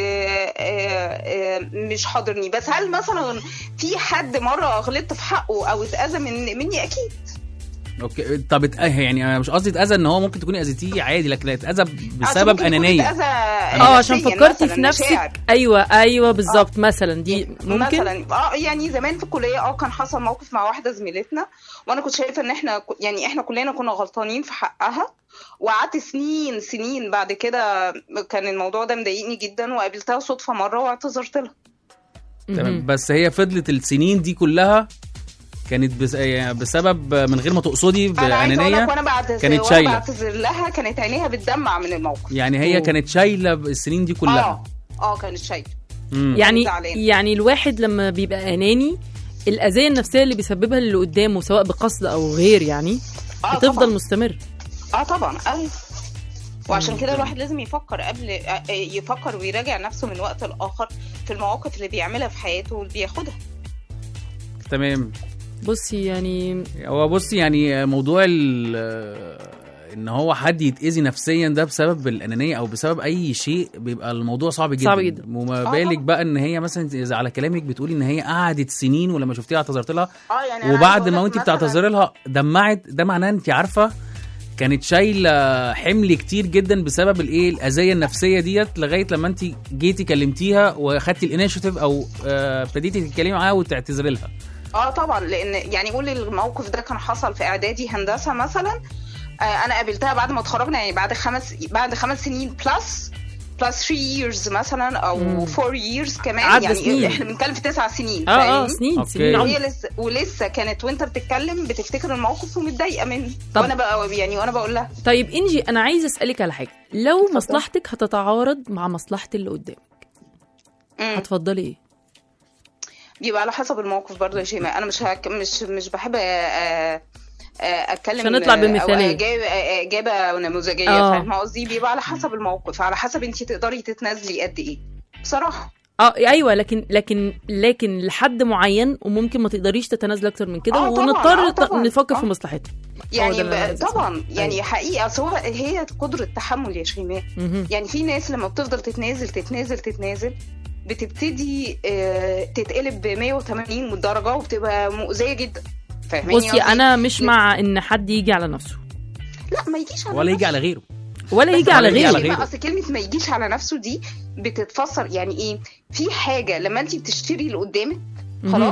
آه آه مش حاضرني بس هل مثلا في حد مرة غلطت في حقه أو اتأذى من مني أكيد اوكي طب ات- آه، يعني انا مش قصدي اتاذى ان هو ممكن تكوني اذيتيه عادي لكن اتاذى عشان بسبب ممكن يكون انانيه اتأذى اه عشان نفسياً فكرتي مثلاً، في نفسك مشاعر. ايوه ايوه بالظبط مثلا دي ممكن مثلا اه يعني زمان في الكليه اه كان حصل موقف مع واحده زميلتنا وانا كنت شايفه ان احنا ك- يعني احنا كلنا كنا غلطانين في حقها وقعدت سنين سنين بعد كده كان الموضوع ده مضايقني جدا وقابلتها صدفه مره واعتذرت لها تمام مهم. بس هي فضلت السنين دي كلها كانت بس يعني بسبب من غير ما تقصدي انا عايزه اقول لك بانانيه وانا بعتذر كانت وانا شايلة. بعتذر لها كانت عينيها بتدمع من الموقف يعني هي كانت شايله السنين دي كلها اه اه كانت شايله مم. يعني زعلانة. يعني الواحد لما بيبقى اناني الاذيه النفسيه اللي بيسببها اللي قدامه سواء بقصد او غير يعني اه بتفضل طبعا مستمر اه طبعا ايوه وعشان كده الواحد لازم يفكر قبل آه، يفكر ويراجع نفسه من وقت لاخر في المواقف اللي بيعملها في حياته واللي بياخدها تمام بصي يعني هو بص يعني موضوع ال- ان هو حد يتاذي نفسيا ده بسبب الانانيه او بسبب اي شيء بيبقى الموضوع صعب جدا صعب جدا. وما آه بالك طبعا. بقى ان هي مثلا اذا على كلامك بتقولي ان هي قعدت سنين ولما شفتيها اعتذرت لها اه يعني أنا وبعد عايزة ما أقول وانت لك مثلاً- بتعتذري لها دمعت ده معناه انت عارفه كانت شايله حمل كتير جدا بسبب الايه الاذيه النفسيه ديت لغايه لما انت جيتي كلمتيها واخدتي الانيشيتيف او آه، ابتديتي تتكلمي معاها وتعتذري لها اه طبعا لان يعني قول الموقف ده كان حصل في اعدادي هندسه مثلا آه انا قابلتها بعد ما اتخرجنا يعني بعد خمس بعد خمس سنين بلس بلس 3 years مثلا او مم. 4 years كمان عدى يعني سنين. احنا بنتكلم في تسع سنين اه اه فاهمني؟ سنين أوكي. سنين وهي عمر لسه ولسه كانت وانت بتتكلم بتفتكر الموقف ومتضايقه مني طب- وانا بقى يعني وانا بقول لها طيب انجي انا عايزه اسالك على حاجه لو مصلحتك هتتعارض مع مصلحه اللي قدامك مم. هتفضلي ايه بيبقى على حسب الموقف برضه يا شيماء انا مش هك... مش مش بحب آه، آه، آه، اتكلم عشان نطلع آه، بمثالية. أو اجابه آه، اجابه نموذجيه آه. فاهمه قصدي بيبقى على حسب الموقف على حسب انت تقدري تتنازلي قد ايه بصراحه اه ايوه لكن لكن لكن لحد معين وممكن ما تقدريش تتنازلي اكتر من كده آه طبعاً، ونضطر آه طبعاً، نفكر آه. في مصلحتها يعني ده اللي أنا ب- عايزة طبعا أسمعه. يعني أيوة. حقيقه أصل هو هي قدره تحمل يا شيماء مهم. يعني في ناس لما بتفضل تتنازل تتنازل تتنازل بتبتدي آه، تتقلب ب 180 درجه وبتبقى مؤذيه جدا فاهماني بصي قصدي؟ انا مش مع ان حد يجي على نفسه لا ما يجيش على ولا يجي نفسه. على غيره ولا يجي على يجي على غيره غيره. اصل كلمه ما يجيش على نفسه دي بتتفسر يعني ايه في حاجه لما انت بتشتري اللي قدامك مهم. خلاص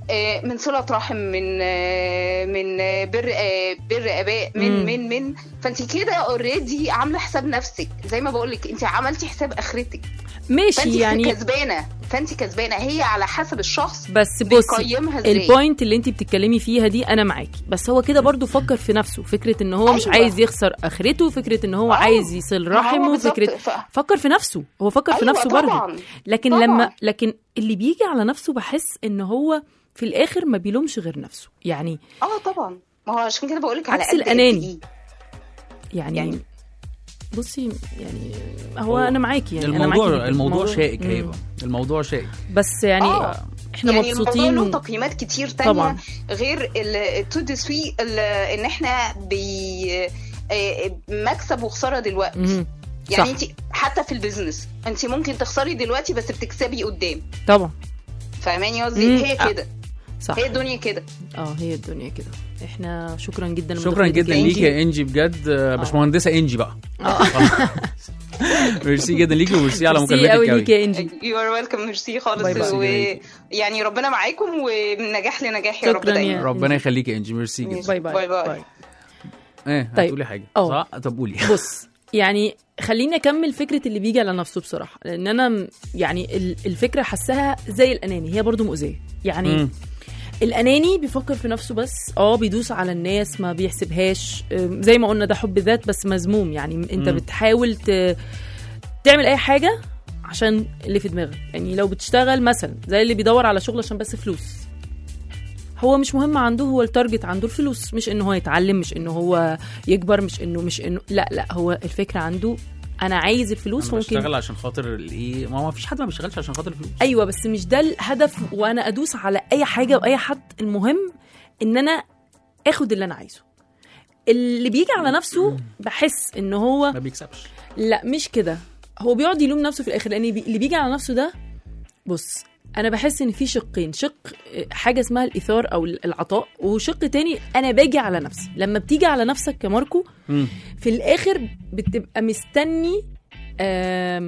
آه، من صلة رحم من آه، من آه، بر آه، بر اباء من مم. من من فانت كده اوريدي عامله حساب نفسك زي ما بقول لك انت عملتي حساب اخرتك فانت ماشي يعني كسبانه فانت كسبانه هي على حسب الشخص بس بصي بيقيمها ازاي البوينت اللي انت بتتكلمي فيها دي انا معاكي بس هو كده برضو فكر في نفسه فكره ان هو مش أيوة. عايز يخسر اخرته فكره ان هو آه. عايز يصل ما هو رحمه بالظبط. فكره ف- فكر في نفسه هو فكر في أيوة نفسه برضو طبعاً. لكن طبعاً. لما لكن اللي بيجي على نفسه بحس ان هو في الاخر ما بيلومش غير نفسه يعني اه طبعا ما هو عشان كده بقول لك على عكس قد الأناني. قد إيه. يعني, يعني- بصي يعني هو, هو انا معاكي يعني أنا الموضوع معاكي في الموضوع شائك مم. هيبقى الموضوع شائك بس يعني آه. احنا يعني مبسوطين الموضوع و- له تقييمات كتير تانية طبعاً. غير التو دي سوي ان احنا بي آه، مكسب وخساره دلوقتي مم. يعني صح. انت حتى في البيزنس انت ممكن تخسري دلوقتي بس بتكسبي قدام طبعا فاهماني قصدي مم. هي كده صح هي الدنيا كده اه هي الدنيا كده احنا شكرا جدا شكرا لمداخلتك جدا يا ليكي إنجي. يا انجي بجد آه، باشمهندسه انجي بقى اه ميرسي جدا ليكي وميرسي على ميرسي قوي مكالمتك ليك قوي يا انجي يو ار ويلكم ميرسي خالص باي باي. ويعني ربنا معاكم ومن نجاح لنجاح يا رب شكراً يا- دايما ربنا يخليكي يا انجي ميرسي جدا باي باي, باي باي. ايه طيب. هتقولي حاجه أه. صح طب قولي بص يعني خليني اكمل فكره اللي بيجي على نفسه بصراحه لان انا م- يعني ال- الفكره حاساها زي الاناني هي برضو مؤذيه يعني مم. الاناني بيفكر في نفسه بس اه بيدوس على الناس ما بيحسبهاش أم، زي ما قلنا ده حب ذات بس مذموم يعني انت مم. بتحاول ت... تعمل اي حاجه عشان اللي في دماغك يعني لو بتشتغل مثلا زي اللي بيدور على شغل عشان بس فلوس هو مش مهم عنده هو التارجت عنده الفلوس مش انه هو يتعلم مش انه هو يكبر مش انه مش انه لا لا هو الفكره عنده انا عايز الفلوس انا ممكن بشتغل عشان خاطر الايه ما هو ما فيش حد ما بيشتغلش عشان خاطر الفلوس ايوه بس مش ده الهدف وانا ادوس على اي حاجه واي حد المهم ان انا اخد اللي انا عايزه اللي بيجي على نفسه بحس ان هو ما بيكسبش لا مش كده هو بيقعد يلوم نفسه في الاخر لان بي- اللي بيجي على نفسه ده بص انا بحس ان في شقين شق حاجه اسمها الايثار او العطاء وشق تاني انا باجي على نفسي لما بتيجي على نفسك يا ماركو مم. في الاخر بتبقى مستني آم،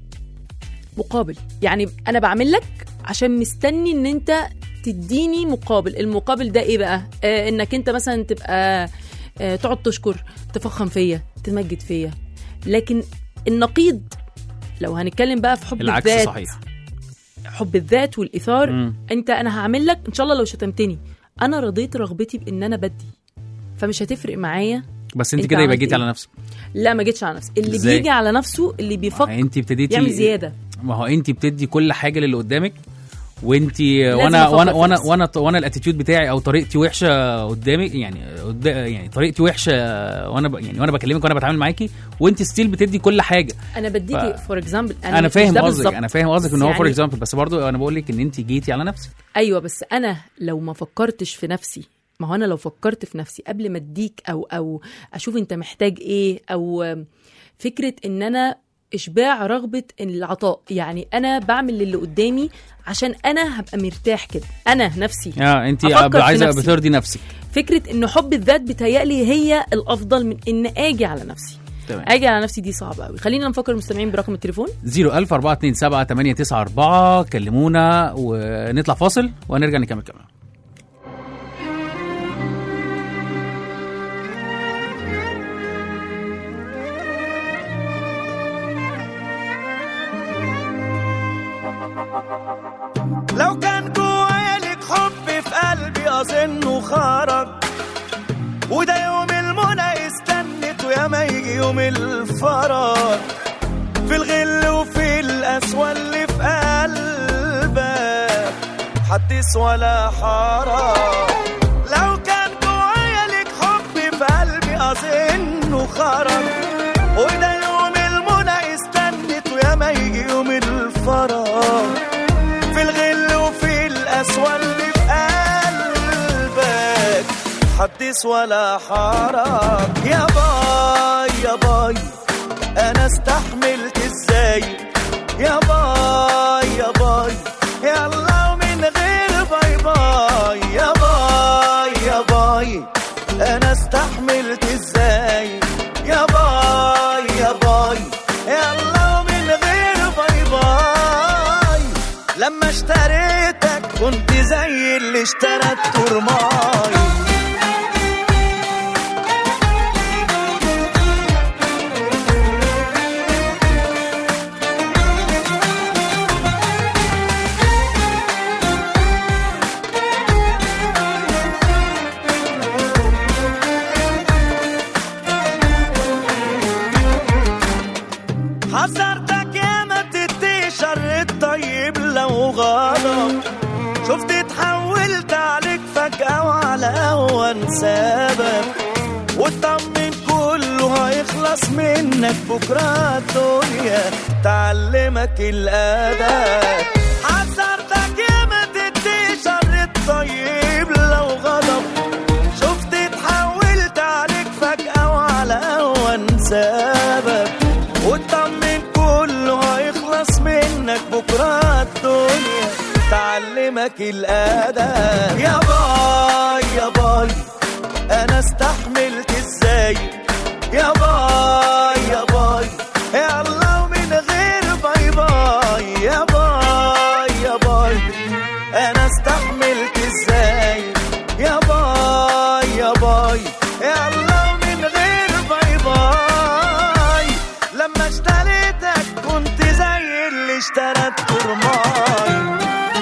مقابل يعني انا بعمل لك عشان مستني ان انت تديني مقابل المقابل ده ايه بقى آه انك انت مثلا تبقى آه تقعد تشكر تفخم فيا تمجد فيا لكن النقيض لو هنتكلم بقى في حب العكس الذات صحيح حب الذات والايثار مم. انت انا هعمل لك ان شاء الله لو شتمتني انا رضيت رغبتي بان انا بدي فمش هتفرق معايا بس انت انت كده يبقى عملت جيتي ايه؟ على نفسك لا ما جيتش على نفسي اللي ازاي؟ بيجي على نفسه اللي بيفكر انت ابتديتي يعمل زياده ما هو انت بتدي كل حاجه للي قدامك وانت وانا أفكر وانا في وانا نفسي. وانا وانا الاتيتيود بتاعي او طريقتي وحشه قدامك يعني قد- يعني طريقتي وحشه وانا ب... يعني وانا بكلمك وانا بتعامل معاكي وانت ستيل بتدي كل حاجه انا بديكي ف- فور اكزامبل انا, أنا مش فاهم ده قصدك بالظبط. انا فاهم قصدك ان هو بس فور يعني- اكزامبل بس برضو انا بقول لك ان انت جيتي على نفسك ايوه بس انا لو ما فكرتش في نفسي ما هو انا لو فكرت في نفسي قبل ما اديك او او اشوف انت محتاج ايه او آم، فكره ان انا اشباع رغبه العطاء يعني انا بعمل للي قدامي عشان انا هبقى مرتاح كده انا نفسي اه انت أفكر في عايزه نفسي. بترضي نفسك فكره ان حب الذات بتهيألي هي الافضل من ان اجي على نفسي تمام اجي على نفسي دي صعبه قوي خلينا نفكر المستمعين برقم التليفون 01000 427 894 كلمونا ونطلع فاصل ونرجع نكمل كمان لو كان جوايا لك حب في قلبي اظنه خرج وده يوم المنى استنت ويا ما يجي يوم الفرج في الغل وفي القسوة اللي في قلبك حدث ولا حرج لو كان جوايا لك حب في قلبي اظنه خرج وده يوم المنى استنت ويا ما يجي يوم الفرج في الغل وفي القسوة اللي في قلبك حدث ولا حرج يا باي يا باي انا استحملت ازاي يا باي يا باي يلا ومن غير باي باي يا باي يا باي انا استحملت ازاي يا باي يا باي يلا ومن غير باي باي لما اشتريتك كنت زي اللي اللي اشترى الترماي حذرتك يا ما تدي شر الطيب لو غضب شفت اتحولت عليك فجأة وعلى أهون سبب واطمن كله هيخلص منك بكرة الدنيا تعلمك الأدب حذرتك يا ما تدي شر الطيب لو غضب شفت اتحولت عليك فجأة وعلى أهون سبب واطمن كله هيخلص منك بكرة الدنيا تعلمك الأدب يا باي يا باي أنا استحملت ازاي يا باي يا باي يا الله ومن غير باي باي يا باي يا باي أنا استحملت ازاي يا باي يا باي يا الله ومن غير باي باي لما اشتريتك كنت زي اللي اشترى الترماي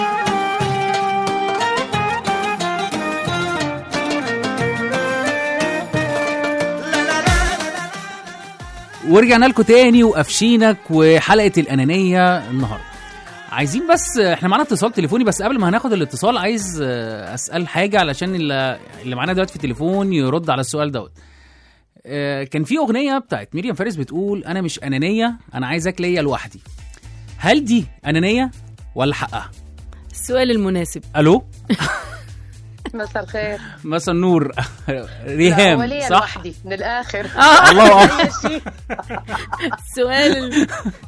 ورجعنا لكم تاني وقفشينك وحلقه الانانيه النهارده عايزين بس احنا معانا اتصال تليفوني بس قبل ما هناخد الاتصال عايز آه، اسال حاجه علشان اللي اللي معانا دلوقتي في التليفون يرد على السؤال دوت آه، كان في اغنيه بتاعت ميريام فارس بتقول انا مش انانيه انا عايزك ليا لوحدي هل دي انانيه ولا حقها السؤال المناسب الو مساء الخير مثلا نور لا، ريهام وليا صح لوحدي من الاخر الله أكبر. أي شيء. السؤال ال-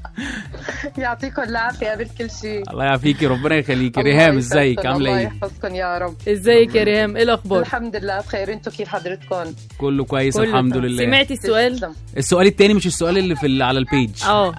يعطيكم العافيه بكل شيء الله يعافيكي ربنا يخليكي الله ريهام يسعدكم، ازيك عامله الله ايه يحفظكم يا رب ازيك يا ريهام ايه الاخبار الحمد لله بخير انتم كيف حضرتكم كله كويس كله الحمد تمام. لله سمعتي السؤال تسلم. السؤال التاني مش السؤال اللي في ال- على البيج اه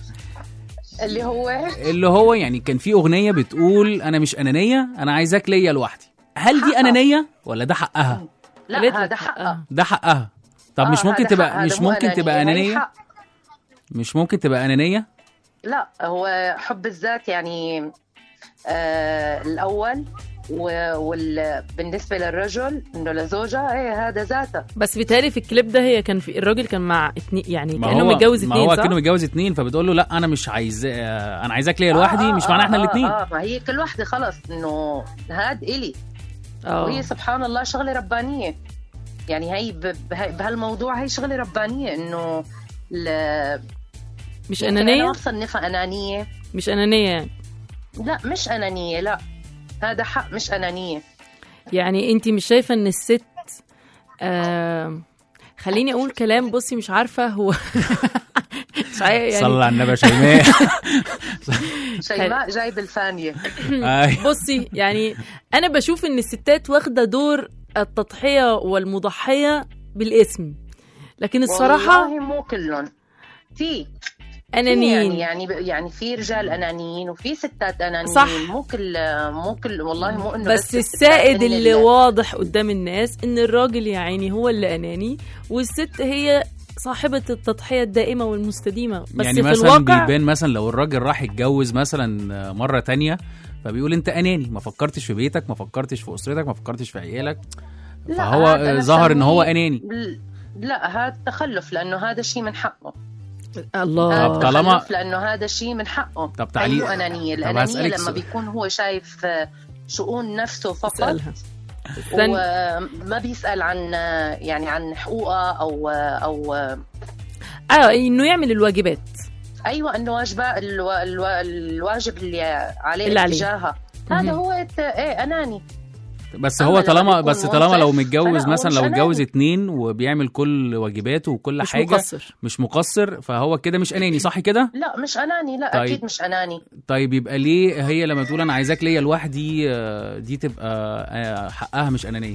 اللي هو اللي هو يعني كان في اغنيه بتقول انا مش انانيه انا عايزاك ليا لوحدي هل دي انانيه ولا ده حقها قالت لا لك هذا حقها ده حقها طب آه، مش ممكن هذا حق، تبقى هذا مش مو ممكن تبقى هي انانيه حق. مش ممكن تبقى انانيه لا هو حب الذات يعني آه الاول وبالنسبه للرجل انه لزوجها ايه هذا ذاته بس بيتهيألي في الكليب ده هي كان في الراجل كان مع اتنين يعني ما كانه هو متجوز ما اتنين هو صح؟ كانه متجوز اتنين فبتقول له لا انا مش عايز آه، انا عايزاك ليا لوحدي آه، مش آه، معنى احنا آه، الاثنين اه ما هي كل وحده خلص انه هاد الي اه وهي سبحان الله شغله ربانيه يعني هي ب- به- بهالموضوع هي شغله ربانيه انه ل- مش يمكن انانيه انا بصنفها انانيه مش انانيه يعني لا مش انانيه لا هذا حق مش انانيه يعني انت مش شايفه ان الست آه خليني اقول كلام بصي مش عارفه هو مش عارفة يعني صلى على النبي يا شيماء شيماء جايب الفانيه أي. بصي يعني انا بشوف ان الستات واخده دور التضحيه والمضحيه بالاسم لكن الصراحه والله مو كلهم في انانيين يعني يعني يعني في رجال انانيين وفي ستات انانيين صح. مو كل مو كل والله مو انه بس الستات السائد هن اللي واضح قدام الناس ان الراجل يا عيني هو اللي اناني والست هي صاحبة التضحية الدائمة والمستديمة بس يعني في مثلا الواقع بيبان مثلا لو الراجل راح يتجوز مثلا مره تانية فبيقول انت اناني ما فكرتش في بيتك ما فكرتش في اسرتك ما فكرتش في عيالك لا، فهو هذا أنا ظهر ان هو بسميه- اناني بل- لا هذا تخلف لانه هذا شيء من حقه الله هذا طب طالما- تخلف لانه هذا شيء من حقه طب تعالي- أيوه انانيه طب الانانيه هسألك لما سؤال. بيكون هو شايف آه، شؤون نفسه فقط اسألها استنى. وما بيسال عن آه، يعني عن حقوقها او او آه، اه انه يعمل الواجبات ايوه انه واجبات الو... الو... الواجب اللي عليه اللي عليه. اتجاهها مهم. هذا هو الت- ايه اناني بس أما هو لما طالما بيكون بس طالما لو منصف، متجوز فلا، هو مثلا مش لو أناني. اتجوز اتنين وبيعمل كل واجباته وكل مش حاجه مقصر مش مقصر فهو كده مش اناني صح كده لا مش اناني لا طيب. اكيد مش اناني طيب يبقى ليه هي لما تقول انا عايزاك ليا لوحدي آه، دي تبقى آه، حقها مش انانيه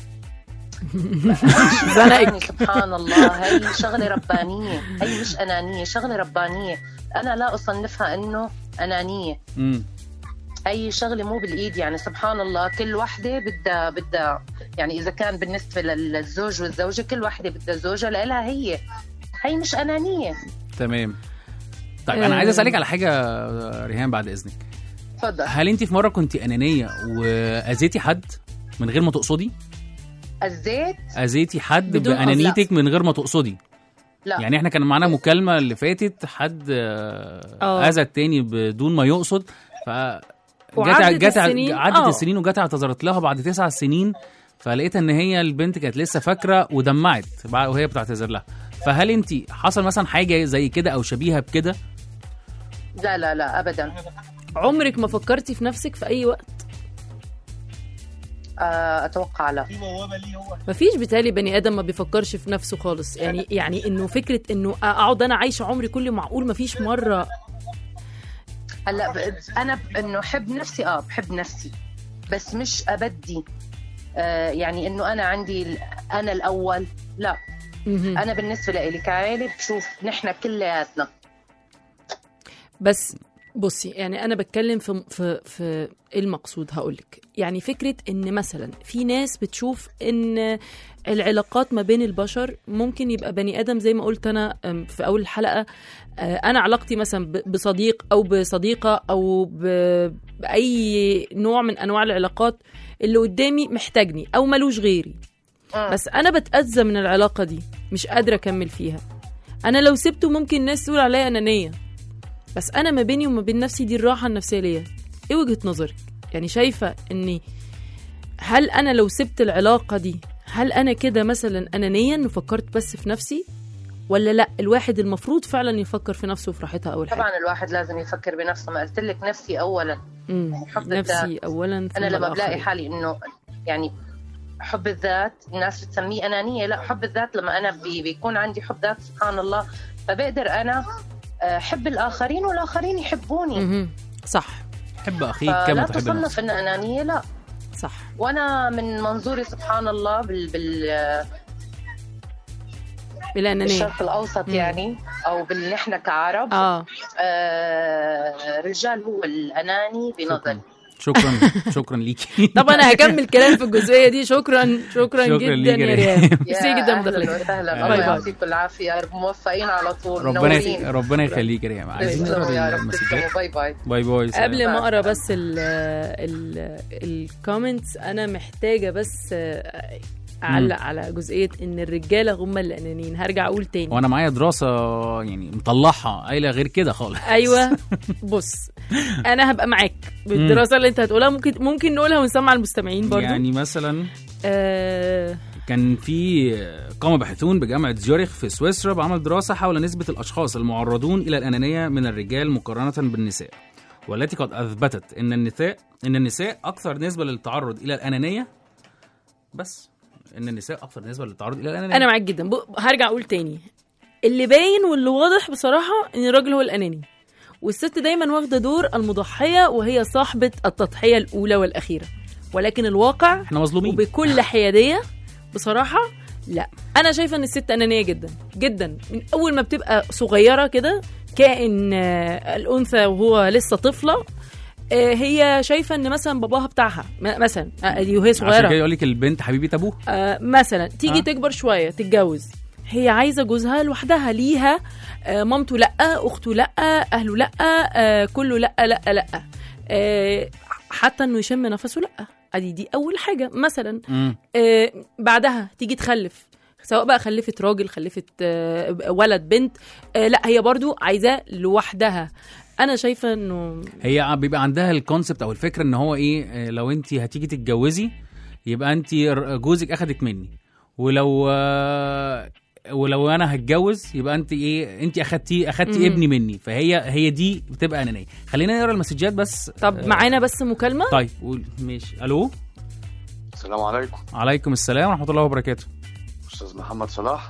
يعني سبحان الله هي شغله ربانيه هي مش انانيه شغله ربانيه انا لا اصنفها انه انانيه امم هي شغله مو بالايد يعني سبحان الله كل وحده بدها بدها يعني اذا كان بالنسبه لل- للزوج والزوجه كل وحده بدها زوجها لها هي هي مش انانيه تمام طيب انا آه. عايز اسالك على حاجه آه، ريهام بعد اذنك تفضل هل انت في مره كنت انانيه واذيتي حد من غير ما تقصدي الزيت اذيتي حد بدون قصد. بانانيتك من غير ما تقصدي لا يعني احنا كان معانا مكالمه اللي فاتت حد آه، آه. اذى التاني بدون ما يقصد ف وعدت جت السنين، عدت آه. السنين وجت اعتذرت لها بعد تسع سنين فلقيت ان هي البنت كانت لسه فاكره ودمعت بعد- وهي بتعتذر لها فهل انت حصل مثلا حاجه زي كده او شبيهه بكده لا لا لا ابدا عمرك ما فكرتي في نفسك في اي وقت آه، اتوقع لا مفيش بالتالي بني ادم ما بيفكرش في نفسه خالص يعني يعني انه فكره انه اقعد انا عايشه عمري كله معقول مفيش مره هلا ب- انا ب- انه احب نفسي اه بحب نفسي بس مش ابدي آه يعني انه انا عندي ال- انا الاول لا مهم. انا بالنسبه لي كعائله بشوف نحن كلياتنا بس بصي يعني انا بتكلم في في في إيه المقصود هقولك يعني فكره ان مثلا في ناس بتشوف ان العلاقات ما بين البشر ممكن يبقى بني ادم زي ما قلت انا أم، في اول الحلقه آه، انا علاقتي مثلا ب- بصديق او بصديقه او ب- باي نوع من انواع العلاقات اللي قدامي محتاجني او ملوش غيري مم. بس انا بتاذى من العلاقه دي مش قادره اكمل فيها انا لو سبته ممكن الناس تقول عليا انانيه بس انا ما بيني وما بين نفسي دي الراحه النفسيه ليا ايه وجهه نظرك يعني شايفه اني هل انا لو سبت العلاقه دي هل انا كده مثلا انانيه انه فكرت بس في نفسي ولا لا الواحد المفروض فعلا يفكر في نفسه وفي راحتها اول حاجه طبعا الواحد لازم يفكر بنفسه ما قلت لك نفسي اولا مم. حب نفسي اولا انا ثم لما بلاقي الآخرين. حالي انه يعني حب الذات الناس بتسميه انانيه لا حب الذات لما انا بي بيكون عندي حب ذات سبحان الله فبقدر انا آه، احب الاخرين والاخرين يحبوني مهم. صح حب اخيك فلا كما تحب تصنف نفسك انها انانيه لا صح وانا من منظوري سبحان الله بال, بال... بالانانيه بالشرق الاوسط مم. يعني او بال نحن كعرب اه آه رجال هو الاناني بنظري شكرا شكرا ليكي طب انا هكمل كلام في الجزئيه دي شكرا شكرا, شكراً جدا ليك يا يا ريهام. ريهام يا ميرسي جدا اهلا مداخلتك وسهلا باي الله باي. يعطيكم العافيه يا رب موفقين على طول ربنا منورين. يخ- ربنا يخليك يا ريهام عايزين تسلموا يا نقرا رب المسجات تسلموا باي باي باي باي سلام. قبل ما اقرا بس ال ال الكومنتس انا محتاجه بس آه، اعلق على جزئيه ان الرجاله هم اللي انانيين هرجع اقول تاني وانا معايا دراسه يعني مطلعها قايله غير كده خالص ايوه بص انا هبقى معاك بالدراسه اللي انت هتقولها ممكن ممكن نقولها ونسمع المستمعين برضو يعني مثلا آه كان في قام باحثون بجامعة زيورخ في سويسرا بعمل دراسة حول نسبة الأشخاص المعرضون إلى الأنانية من الرجال مقارنة بالنساء والتي قد أثبتت أن النساء أن النساء أكثر نسبة للتعرض إلى الأنانية بس أن النساء أكثر نسبة للتعرض إلى الأنانية انا معاك جدا ب- هرجع اقول تاني اللي باين واللي واضح بصراحه ان الراجل هو الاناني والست دايما واخده دور المضحيه وهي صاحبه التضحيه الاولى والاخيره ولكن الواقع احنا مظلومين وبكل حياديه بصراحه لا انا شايفه ان الست انانيه جدا جدا من اول ما بتبقى صغيره كده كائن آه، الانثى وهو لسه طفله آه، هي شايفه ان مثلا باباها بتاعها م- مثلا آه، دي وهي عشان صغيره كده يقول لك البنت حبيبه ابوه آه، مثلا تيجي آه. تكبر شويه تتجوز هي عايزه جوزها لوحدها ليها آه، مامته لا اخته لا اهله لا آه، كله لا لا لا آه، حتى انه يشم نفسه لا ادي دي اول حاجه مثلا مم. آه، بعدها تيجي تخلف سواء بقى خلفت راجل خلفت آه، ولد بنت آه، لا هي برضو عايزاه لوحدها انا شايفه انه هي بيبقى عندها الكونسبت او الفكره ان هو ايه آه، لو انت هتيجي تتجوزي يبقى انت ر- جوزك اخدك مني ولو آه، ولو انا هتجوز يبقى انت ايه انت اخدتي اخدتي مم. ابني مني فهي هي دي بتبقى انانيه خلينا نقرا المسجات بس طب آه، معانا بس مكالمه طيب قول ماشي الو السلام عليكم عليكم السلام ورحمه الله وبركاته استاذ محمد صلاح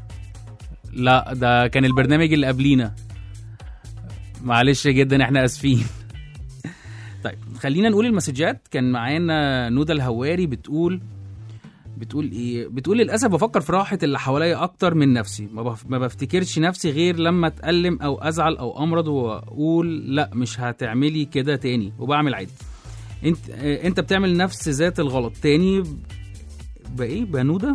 لا ده كان البرنامج اللي قبلينا معلش جدا احنا اسفين طيب خلينا نقول المسجات كان معانا نودا الهواري بتقول بتقول ايه بتقول للاسف بفكر في راحه اللي حواليا اكتر من نفسي ما, بف... ما بفتكرش نفسي غير لما اتالم او ازعل او امرض واقول لا مش هتعملي كده تاني وبعمل عادي انت آه، انت بتعمل نفس ذات الغلط تاني بايه بنوده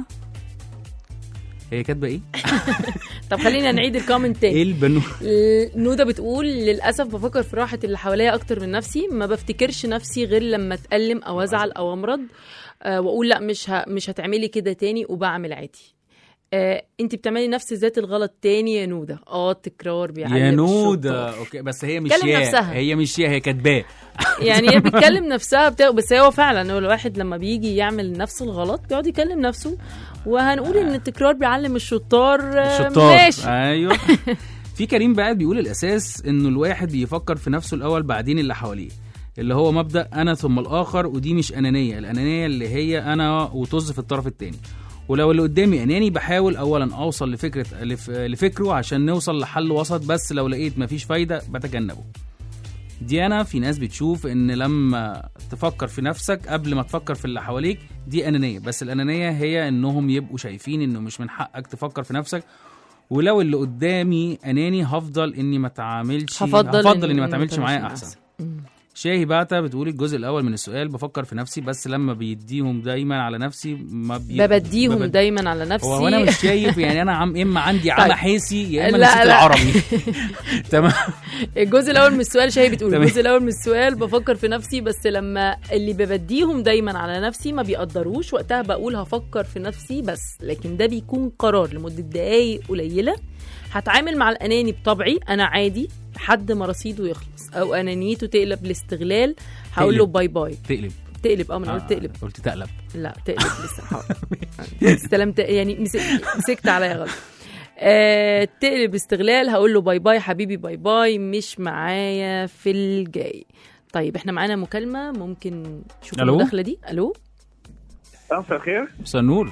هي كاتبه ايه طب خلينا نعيد الكومنت تاني ايه البنو نوده بتقول للاسف بفكر في راحه اللي حواليا اكتر من نفسي ما بفتكرش نفسي غير لما اتالم او ازعل او امرض آه واقول لا مش ه... مش هتعملي كده تاني وبعمل عادي آه انت بتعملي نفس ذات الغلط تاني يا نوده اه التكرار بيعلم يا نوده الشطار. اوكي بس هي مش كلم يا نفسها. هي مش يا هي كاتباه يعني هي بتكلم نفسها بتا... بس هو فعلا هو الواحد لما بيجي يعمل نفس الغلط بيقعد يكلم نفسه وهنقول ان التكرار بيعلم الشطار آه، الشطار ماشي ايوه في كريم بقى بيقول الاساس انه الواحد بيفكر في نفسه الاول بعدين اللي حواليه اللي هو مبدا انا ثم الاخر ودي مش انانيه الانانيه اللي هي انا وطز في الطرف التاني ولو اللي قدامي اناني بحاول اولا اوصل لفكره لف- لفكره عشان نوصل لحل وسط بس لو لقيت مفيش فايده بتجنبه ديانا في ناس بتشوف ان لما تفكر في نفسك قبل ما تفكر في اللي حواليك دي انانيه بس الانانيه هي انهم يبقوا شايفين انه مش من حقك تفكر في نفسك ولو اللي قدامي اناني هفضل اني ما اتعاملش هفضل هفضل إن- اني ما ما اتعاملش تعملش معايا مع احسن نفسك. مم. شاهي بعتة بتقول الجزء الاول من السؤال بفكر في نفسي بس لما بيديهم دايما على نفسي ما بي... ببديهم ببد- دايما على نفسي هو انا مش شايف يعني انا عم اما عندي عمى طيب. حاسي يا اما لا، نسيت لا. العربي تمام الجزء الاول من السؤال شاي بتقول تمام. الجزء الاول من السؤال بفكر في نفسي بس لما اللي ببديهم دايما على نفسي ما بيقدروش وقتها بقول هفكر في نفسي بس لكن ده بيكون قرار لمده دقايق قليله هتعامل مع الاناني بطبعي انا عادي لحد ما رصيده يخلص او انانيته تقلب الاستغلال هقول له تقلب. باي باي تقلب تقلب اه ما انا قلت تقلب قلت تقلب لا تقلب لسه حاضر استلمت يعني مسك- مسكت عليا غلط آه تقلب استغلال هقول له باي باي حبيبي باي باي مش معايا في الجاي طيب احنا معانا مكالمه ممكن نشوف ألو؟ المداخله دي الو مساء الخير مساء النور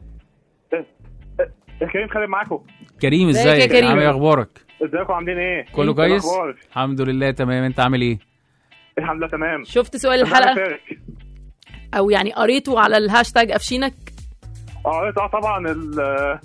يا كريم خالد معاكم كريم ازيك يا ازيك كريم؟ عامل ايه اخبارك ازيكم عاملين ايه؟ كله إيه كويس الأخبار؟ الحمد لله تمام انت عامل ايه الحمد لله تمام شفت سؤال ربنا الحلقه يبارك. او يعني قريته على الهاشتاج افشينك اه قريت اه طبعا ال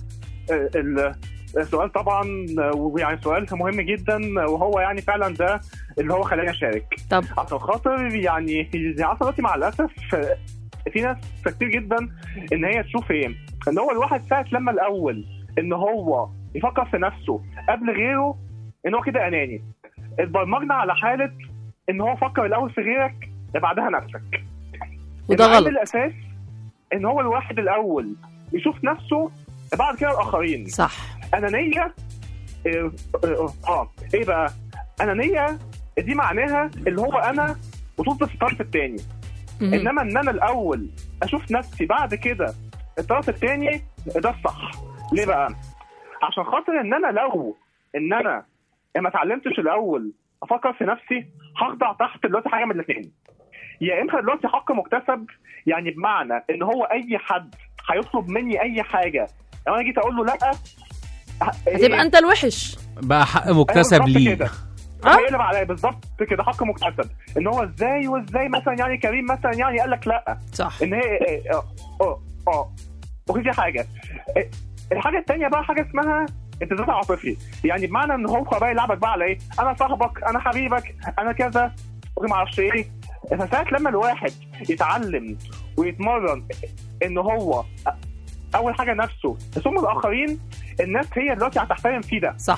ال السؤال طبعا ويعني سؤال مهم جدا وهو يعني فعلا ده اللي هو خلاني اشارك طب عشان خاطر يعني زي عصر دلوقتي مع الاسف في ناس كتير جدا ان هي تشوف ايه ان هو الواحد ساعه لما الاول ان هو يفكر في نفسه قبل غيره ان هو كده اناني اتبرمجنا على حاله ان هو فكر الاول في غيرك بعدها نفسك وده العامل غلط الاساس ان هو الواحد الاول يشوف نفسه بعد كده الاخرين صح انانيه اه, اه, اه ايه بقى انانيه دي معناها اللي هو انا وطز في الطرف الثاني مهم. انما ان انا الاول اشوف نفسي بعد كده الطرف الثاني ده الصح ليه بقى عشان خاطر ان انا لو ان انا ما اتعلمتش الاول افكر في نفسي هخضع تحت دلوقتي حاجه من الاثنين يا اما دلوقتي حق مكتسب يعني بمعنى ان هو اي حد هيطلب مني اي حاجه لو انا جيت اقول له لا هتبقى انت الوحش بقى حق مكتسب بالظبط ليه كده. آه؟ هيقلب عليا بالظبط كده حق مكتسب ان هو ازاي وازاي مثلا يعني كريم مثلا يعني قال لك لا صح ان هي إيه، اه اه اه وفي دي حاجه إيه، الحاجه الثانيه بقى حاجه اسمها امتزاج عاطفي يعني بمعنى ان هو بقى يلعبك بقى على ايه انا صاحبك انا حبيبك انا كذا وما اعرفش ايه فساعات لما الواحد يتعلم ويتمرن ان هو اول حاجه نفسه ثم الاخرين الناس هي دلوقتي هتحترم فيه ده صح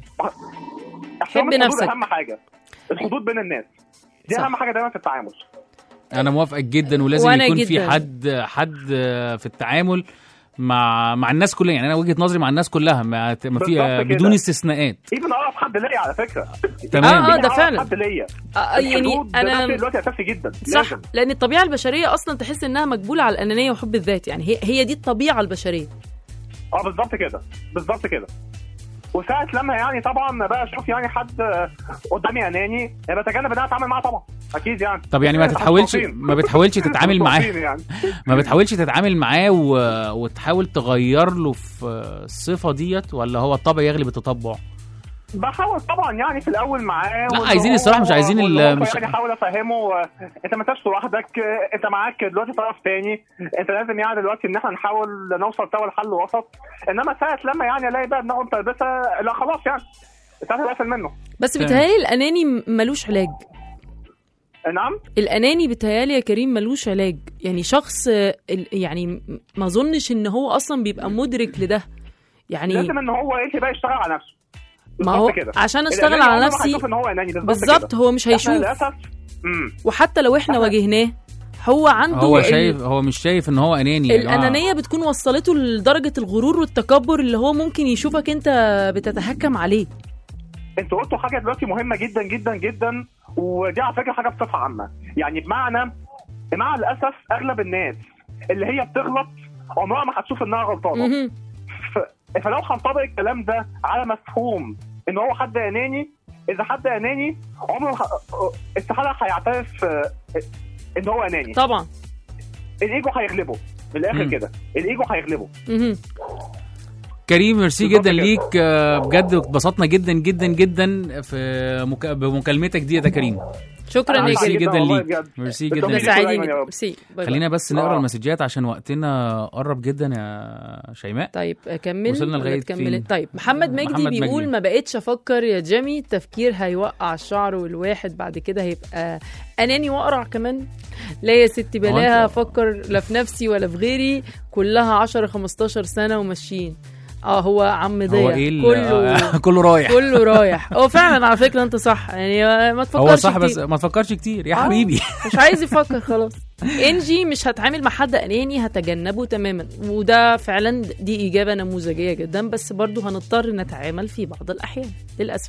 احترام حب الحدود نفسك. اهم حاجه الحدود بين الناس دي صح. اهم حاجه دايما في التعامل انا موافقك جدا ولازم وأنا يكون في جداً. حد حد في التعامل مع مع الناس كلها يعني انا وجهه نظري مع الناس كلها ما ت- ما في بالظبط كده. بدون استثناءات ايفن اقرب حد ليا على فكره تمام. آه، آه، ده أقرب فعلا. حد ليا آه، يعني الحدود ده انا شيء دلوقتي اساسي جدا صح لازم. لان الطبيعه البشريه اصلا تحس انها مقبوله على الانانيه وحب الذات يعني هي هي دي الطبيعه البشريه اه بالظبط كده بالظبط كده وساعة لما يعني طبعا بقى اشوف يعني حد آه، قدامي اناني يعني بتجنب ان انا اتعامل معاه طبعا اكيد يعني طب يعني ما تتحاولش مستوصين. ما بتحاولش تتعامل معاه مستوصين يعني ما بتحاولش تتعامل معاه و... وتحاول تغير له في الصفه ديت ولا هو الطبع يغلب التطبع بحاول طبعا يعني في الاول معاه لا، واللي عايزين هو- الصراحة مش عايزين واللي ال- هو مش- يعني احاول افهمه آه، انت ما انتش لوحدك آه، انت معاك دلوقتي طرف تاني انت لازم يعني دلوقتي ان احنا نحاول نوصل سوا لحل وسط انما ساعه لما يعني الاقي بقى دماغه متلبسه لا خلاص يعني ساعتها بقفل منه بس فاهم. بيتهيألي الاناني م- ملوش علاج نعم الاناني بيتهيألي يا كريم ملوش علاج يعني شخص آه، ال- يعني م- ما اظنش ان هو اصلا بيبقى مدرك لده يعني لازم ان هو ايه بقى يشتغل على نفسه ما هو بالظبط كده. عشان اشتغل الأناني على عمره ما نفسي هيشوف ان هو اناني بالظبط بالظبط كده. هو مش احنا هيشوف للاسف امم وحتى لو احنا واجهناه هو عنده هو ال- شايف هو مش شايف ان هو اناني يا جماعة. الانانيه بتكون وصلته لدرجه الغرور والتكبر اللي هو ممكن يشوفك انت بتتهكم عليه انتوا قلتوا حاجه دلوقتي مهمه جدا جدا جدا ودي على فكره حاجه بصفه عامه يعني بمعنى مع الاسف اغلب الناس اللي هي بتغلط عمرها ما هتشوف انها غلطانه مهم. ف- فلو هنطبق الكلام ده على مفهوم ان هو حد اناني اذا حد اناني عمره ما ه- استحاله هيعترف آه، ان هو اناني طبعا الايجو هيغلبه من الاخر مم. كده الايجو هيغلبه مهم. كريم ميرسي بالظبط جدا كده. ليك آه، بجد اتبسطنا جدا جدا جدا في مك... بمكالمتك دي يا كريم شكرا يا ميرسي كريم جدا والله ليك بجد. ميرسي بالتوفيق جدا ليك. ليك سعيدين دايما يا رب. ميرسي باي باي. خلينا بس نقرا آه. المسجات عشان وقتنا قرب جدا يا شيماء طيب كمل وصلنا ولا لغاية تكمل فين؟ طيب محمد مجدي محمد بيقول مجدي. ما بقتش افكر يا جيمي التفكير هيوقع الشعر والواحد بعد كده هيبقى اناني واقرع كمان لا يا ستي بلاها أنت- افكر لا في نفسي ولا في غيري كلها 10 15 سنه وماشيين اه هو عم ضيع هو ايه ال- كله كله رايح كله رايح هو فعلا على فكره انت صح يعني ما تفكرش هو صح بس كتير. ما تفكرش كتير يا آه. حبيبي مش عايز يفكر خلاص انجي مش هتعامل مع حد اناني هتجنبه تماما وده فعلا دي اجابه نموذجيه جدا بس برضو هنضطر نتعامل في بعض الاحيان للاسف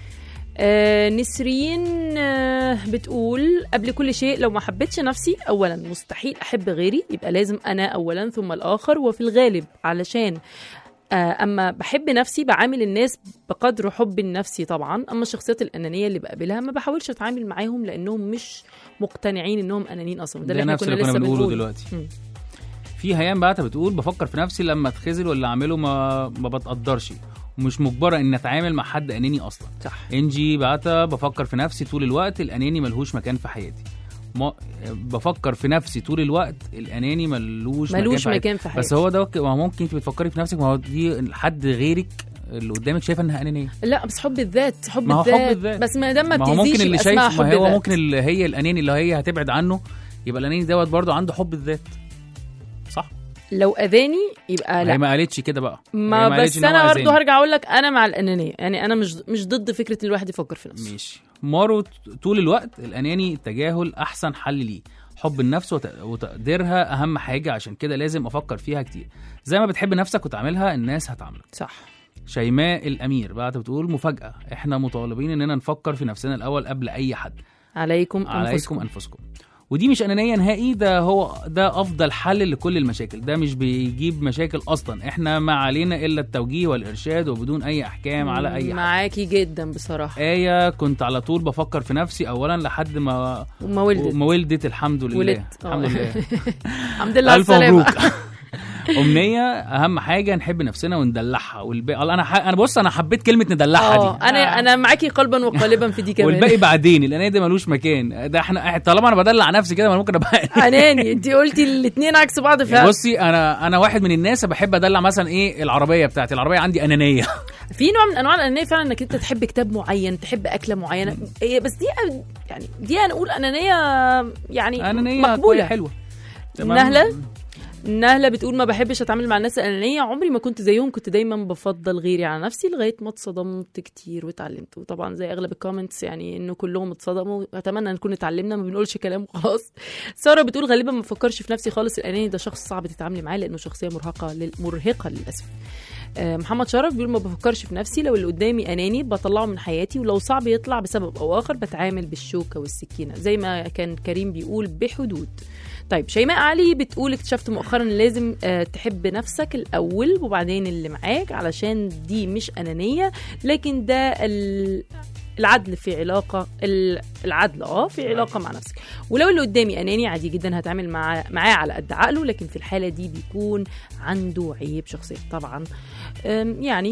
آه نسرين آه بتقول قبل كل شيء لو ما حبيتش نفسي اولا مستحيل احب غيري يبقى لازم انا اولا ثم الاخر وفي الغالب علشان آه، اما بحب نفسي بعامل الناس بقدر حب النفسي طبعا اما الشخصيات الانانيه اللي بقابلها ما بحاولش اتعامل معاهم لانهم مش مقتنعين انهم انانيين اصلا ده ده اللي احنا نفس كنا اللي كنا لسه بنقوله بنقوله دلوقتي. مم. في هيام بعتها بتقول بفكر في نفسي لما اتخذل واللي اعمله ما ما بتقدرش ومش مجبره ان اتعامل مع حد اناني اصلا صح انجي بعتها بفكر في نفسي طول الوقت الاناني ملهوش مكان في حياتي ما بفكر في نفسي طول الوقت الاناني ملوش ملوش مكان في مكان في حياتي. بس حياتي. هو ده ما هو ممكن انت بتفكري في نفسك ما هو دي حد غيرك اللي قدامك شايفه انها انانيه لا بس حب الذات حب ما هو حب الذات الذات. بس ما دام ما ما هو بتأذيش ممكن اللي يبقى شايف اسمها حب ما هو ذات. ممكن اللي هي الاناني اللي هي هتبعد عنه يبقى الاناني دوت برضه عنده حب الذات صح لو اذاني يبقى هي لا ما قالتش كده بقى هي ما قالتش بس إن هو انا برضه أذاني. هرجع اقول لك انا مع الانانيه يعني انا مش مش ضد فكره ان الواحد يفكر في نفسه ماشي مارو ت- طول الوقت الاناني التجاهل احسن حل ليه حب النفس وت- وتقديرها اهم حاجه عشان كده لازم افكر فيها كتير زي ما بتحب نفسك وتعملها الناس هتعاملك صح شيماء الامير بعد بتقول مفاجاه احنا مطالبين اننا نفكر في نفسنا الاول قبل اي حد عليكم عليكم انفسكم انفسكم ودي مش انانيه نهائي ده هو ده افضل حل لكل المشاكل ده مش بيجيب مشاكل اصلا احنا ما علينا الا التوجيه والارشاد وبدون اي احكام على اي حد معاكي جدا بصراحه آية كنت على طول بفكر في نفسي أولا لحد ما وما ولدت ما ولدت الحمد لله ولدت. الحمد آه. لله الحمد لله على ألف السلامه مبروك أمنية أهم حاجة نحب نفسنا وندلعها والباقي أنا ح... أنا بص أنا حبيت كلمة ندلعها اه دي انا انا معاكي قلبا وقالبا في دي كمان والباقي بعدين الأنانية ده ملوش مكان ده احنا طالما أنا بدلع نفسي كده ما أنا ممكن أبقى اناني انت قلتي الاثنين عكس بعض فعلا بصي أنا أنا واحد من الناس بحب أدلع مثلا إيه العربية بتاعتي العربية عندي أنانية في نوع من انواع الانانيه فعلا انك انت تحب كتاب معين تحب اكله معينه إيه بس دي يعني دي هنقول انانيه يعني أنانية مقبوله حلوة نهله نهله بتقول ما بحبش اتعامل مع الناس الانانيه عمري ما كنت زيهم كنت دايما بفضل غيري على نفسي لغايه ما اتصدمت كتير واتعلمت وطبعا زي اغلب الكومنتس يعني انه كلهم اتصدموا اتمنى نكون اتعلمنا ما بنقولش كلام وخلاص ساره بتقول غالبا ما بفكرش في نفسي خالص الاناني ده شخص صعب تتعاملي معاه لانه شخصيه مرهقه لل- مرهقه للاسف آه، محمد شرف بيقول ما بفكرش في نفسي لو اللي قدامي اناني بطلعه من حياتي ولو صعب يطلع بسبب او اخر بتعامل بالشوكه والسكينه زي ما كان كريم بيقول بحدود طيب شيماء علي بتقول اكتشفت مؤخرا إن لازم آه، تحب نفسك الاول وبعدين اللي معاك علشان دي مش انانيه لكن ده ال- العدل في علاقه ال- العدل اه في علاقه مع نفسك ولو اللي قدامي اناني عادي جدا هتعامل مع معاه على قد عقله لكن في الحاله دي بيكون عنده عيب شخصيه طبعا أم، يعني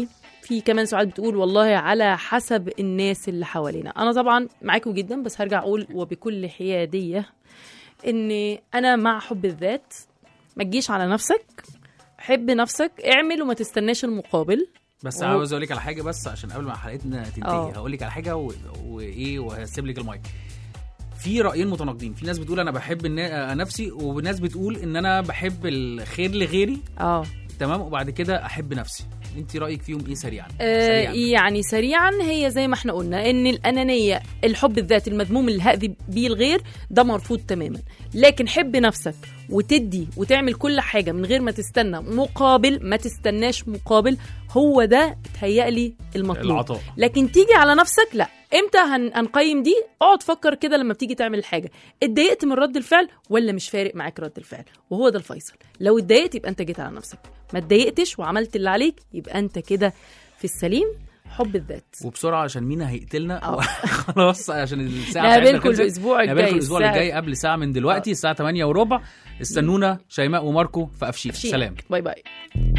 في كمان سؤال بتقول والله على حسب الناس اللي حوالينا انا طبعا معاكم جدا بس هرجع اقول وبكل حياديه ان انا مع حب الذات ما تجيش على نفسك حب نفسك اعمل وما تستناش المقابل بس و- عاوز اقول لك على حاجه بس عشان قبل ما حلقتنا تنتهي اه. هقول لك على حاجه و- وايه وهسيب لك المايك في رايين متناقضين في ناس بتقول انا بحب النا- نفسي وناس بتقول ان انا بحب الخير لغيري اه تمام وبعد كده احب نفسي انت رايك فيهم ايه سريعا آه، سريعا يعني سريعا هي زي ما احنا قلنا ان الانانيه الحب الذاتي المذموم اللي هاذي بيه الغير ده مرفوض تماما لكن حب نفسك وتدي وتعمل كل حاجه من غير ما تستنى مقابل ما تستناش مقابل هو ده تهيألي المطلوب العطاء لكن تيجي على نفسك لا امتى هن... هنقيم دي اقعد فكر كده لما بتيجي تعمل الحاجه اتضايقت من رد الفعل ولا مش فارق معاك رد الفعل وهو ده الفيصل لو اتضايقت يبقى انت جيت على نفسك ما اتضايقتش وعملت اللي عليك يبقى انت كده في السليم حب الذات وبسرعه عشان مينا هيقتلنا اه. خلاص عشان الساعه نقابلكم بتاعتنا خلصت. الأسبوع الجاي نقابلكم الاسبوع الساعة- الجاي قبل ساعه من دلوقتي الساعه 8 وربع استنونا شيماء وماركو في افشيك شيك. سلام باي باي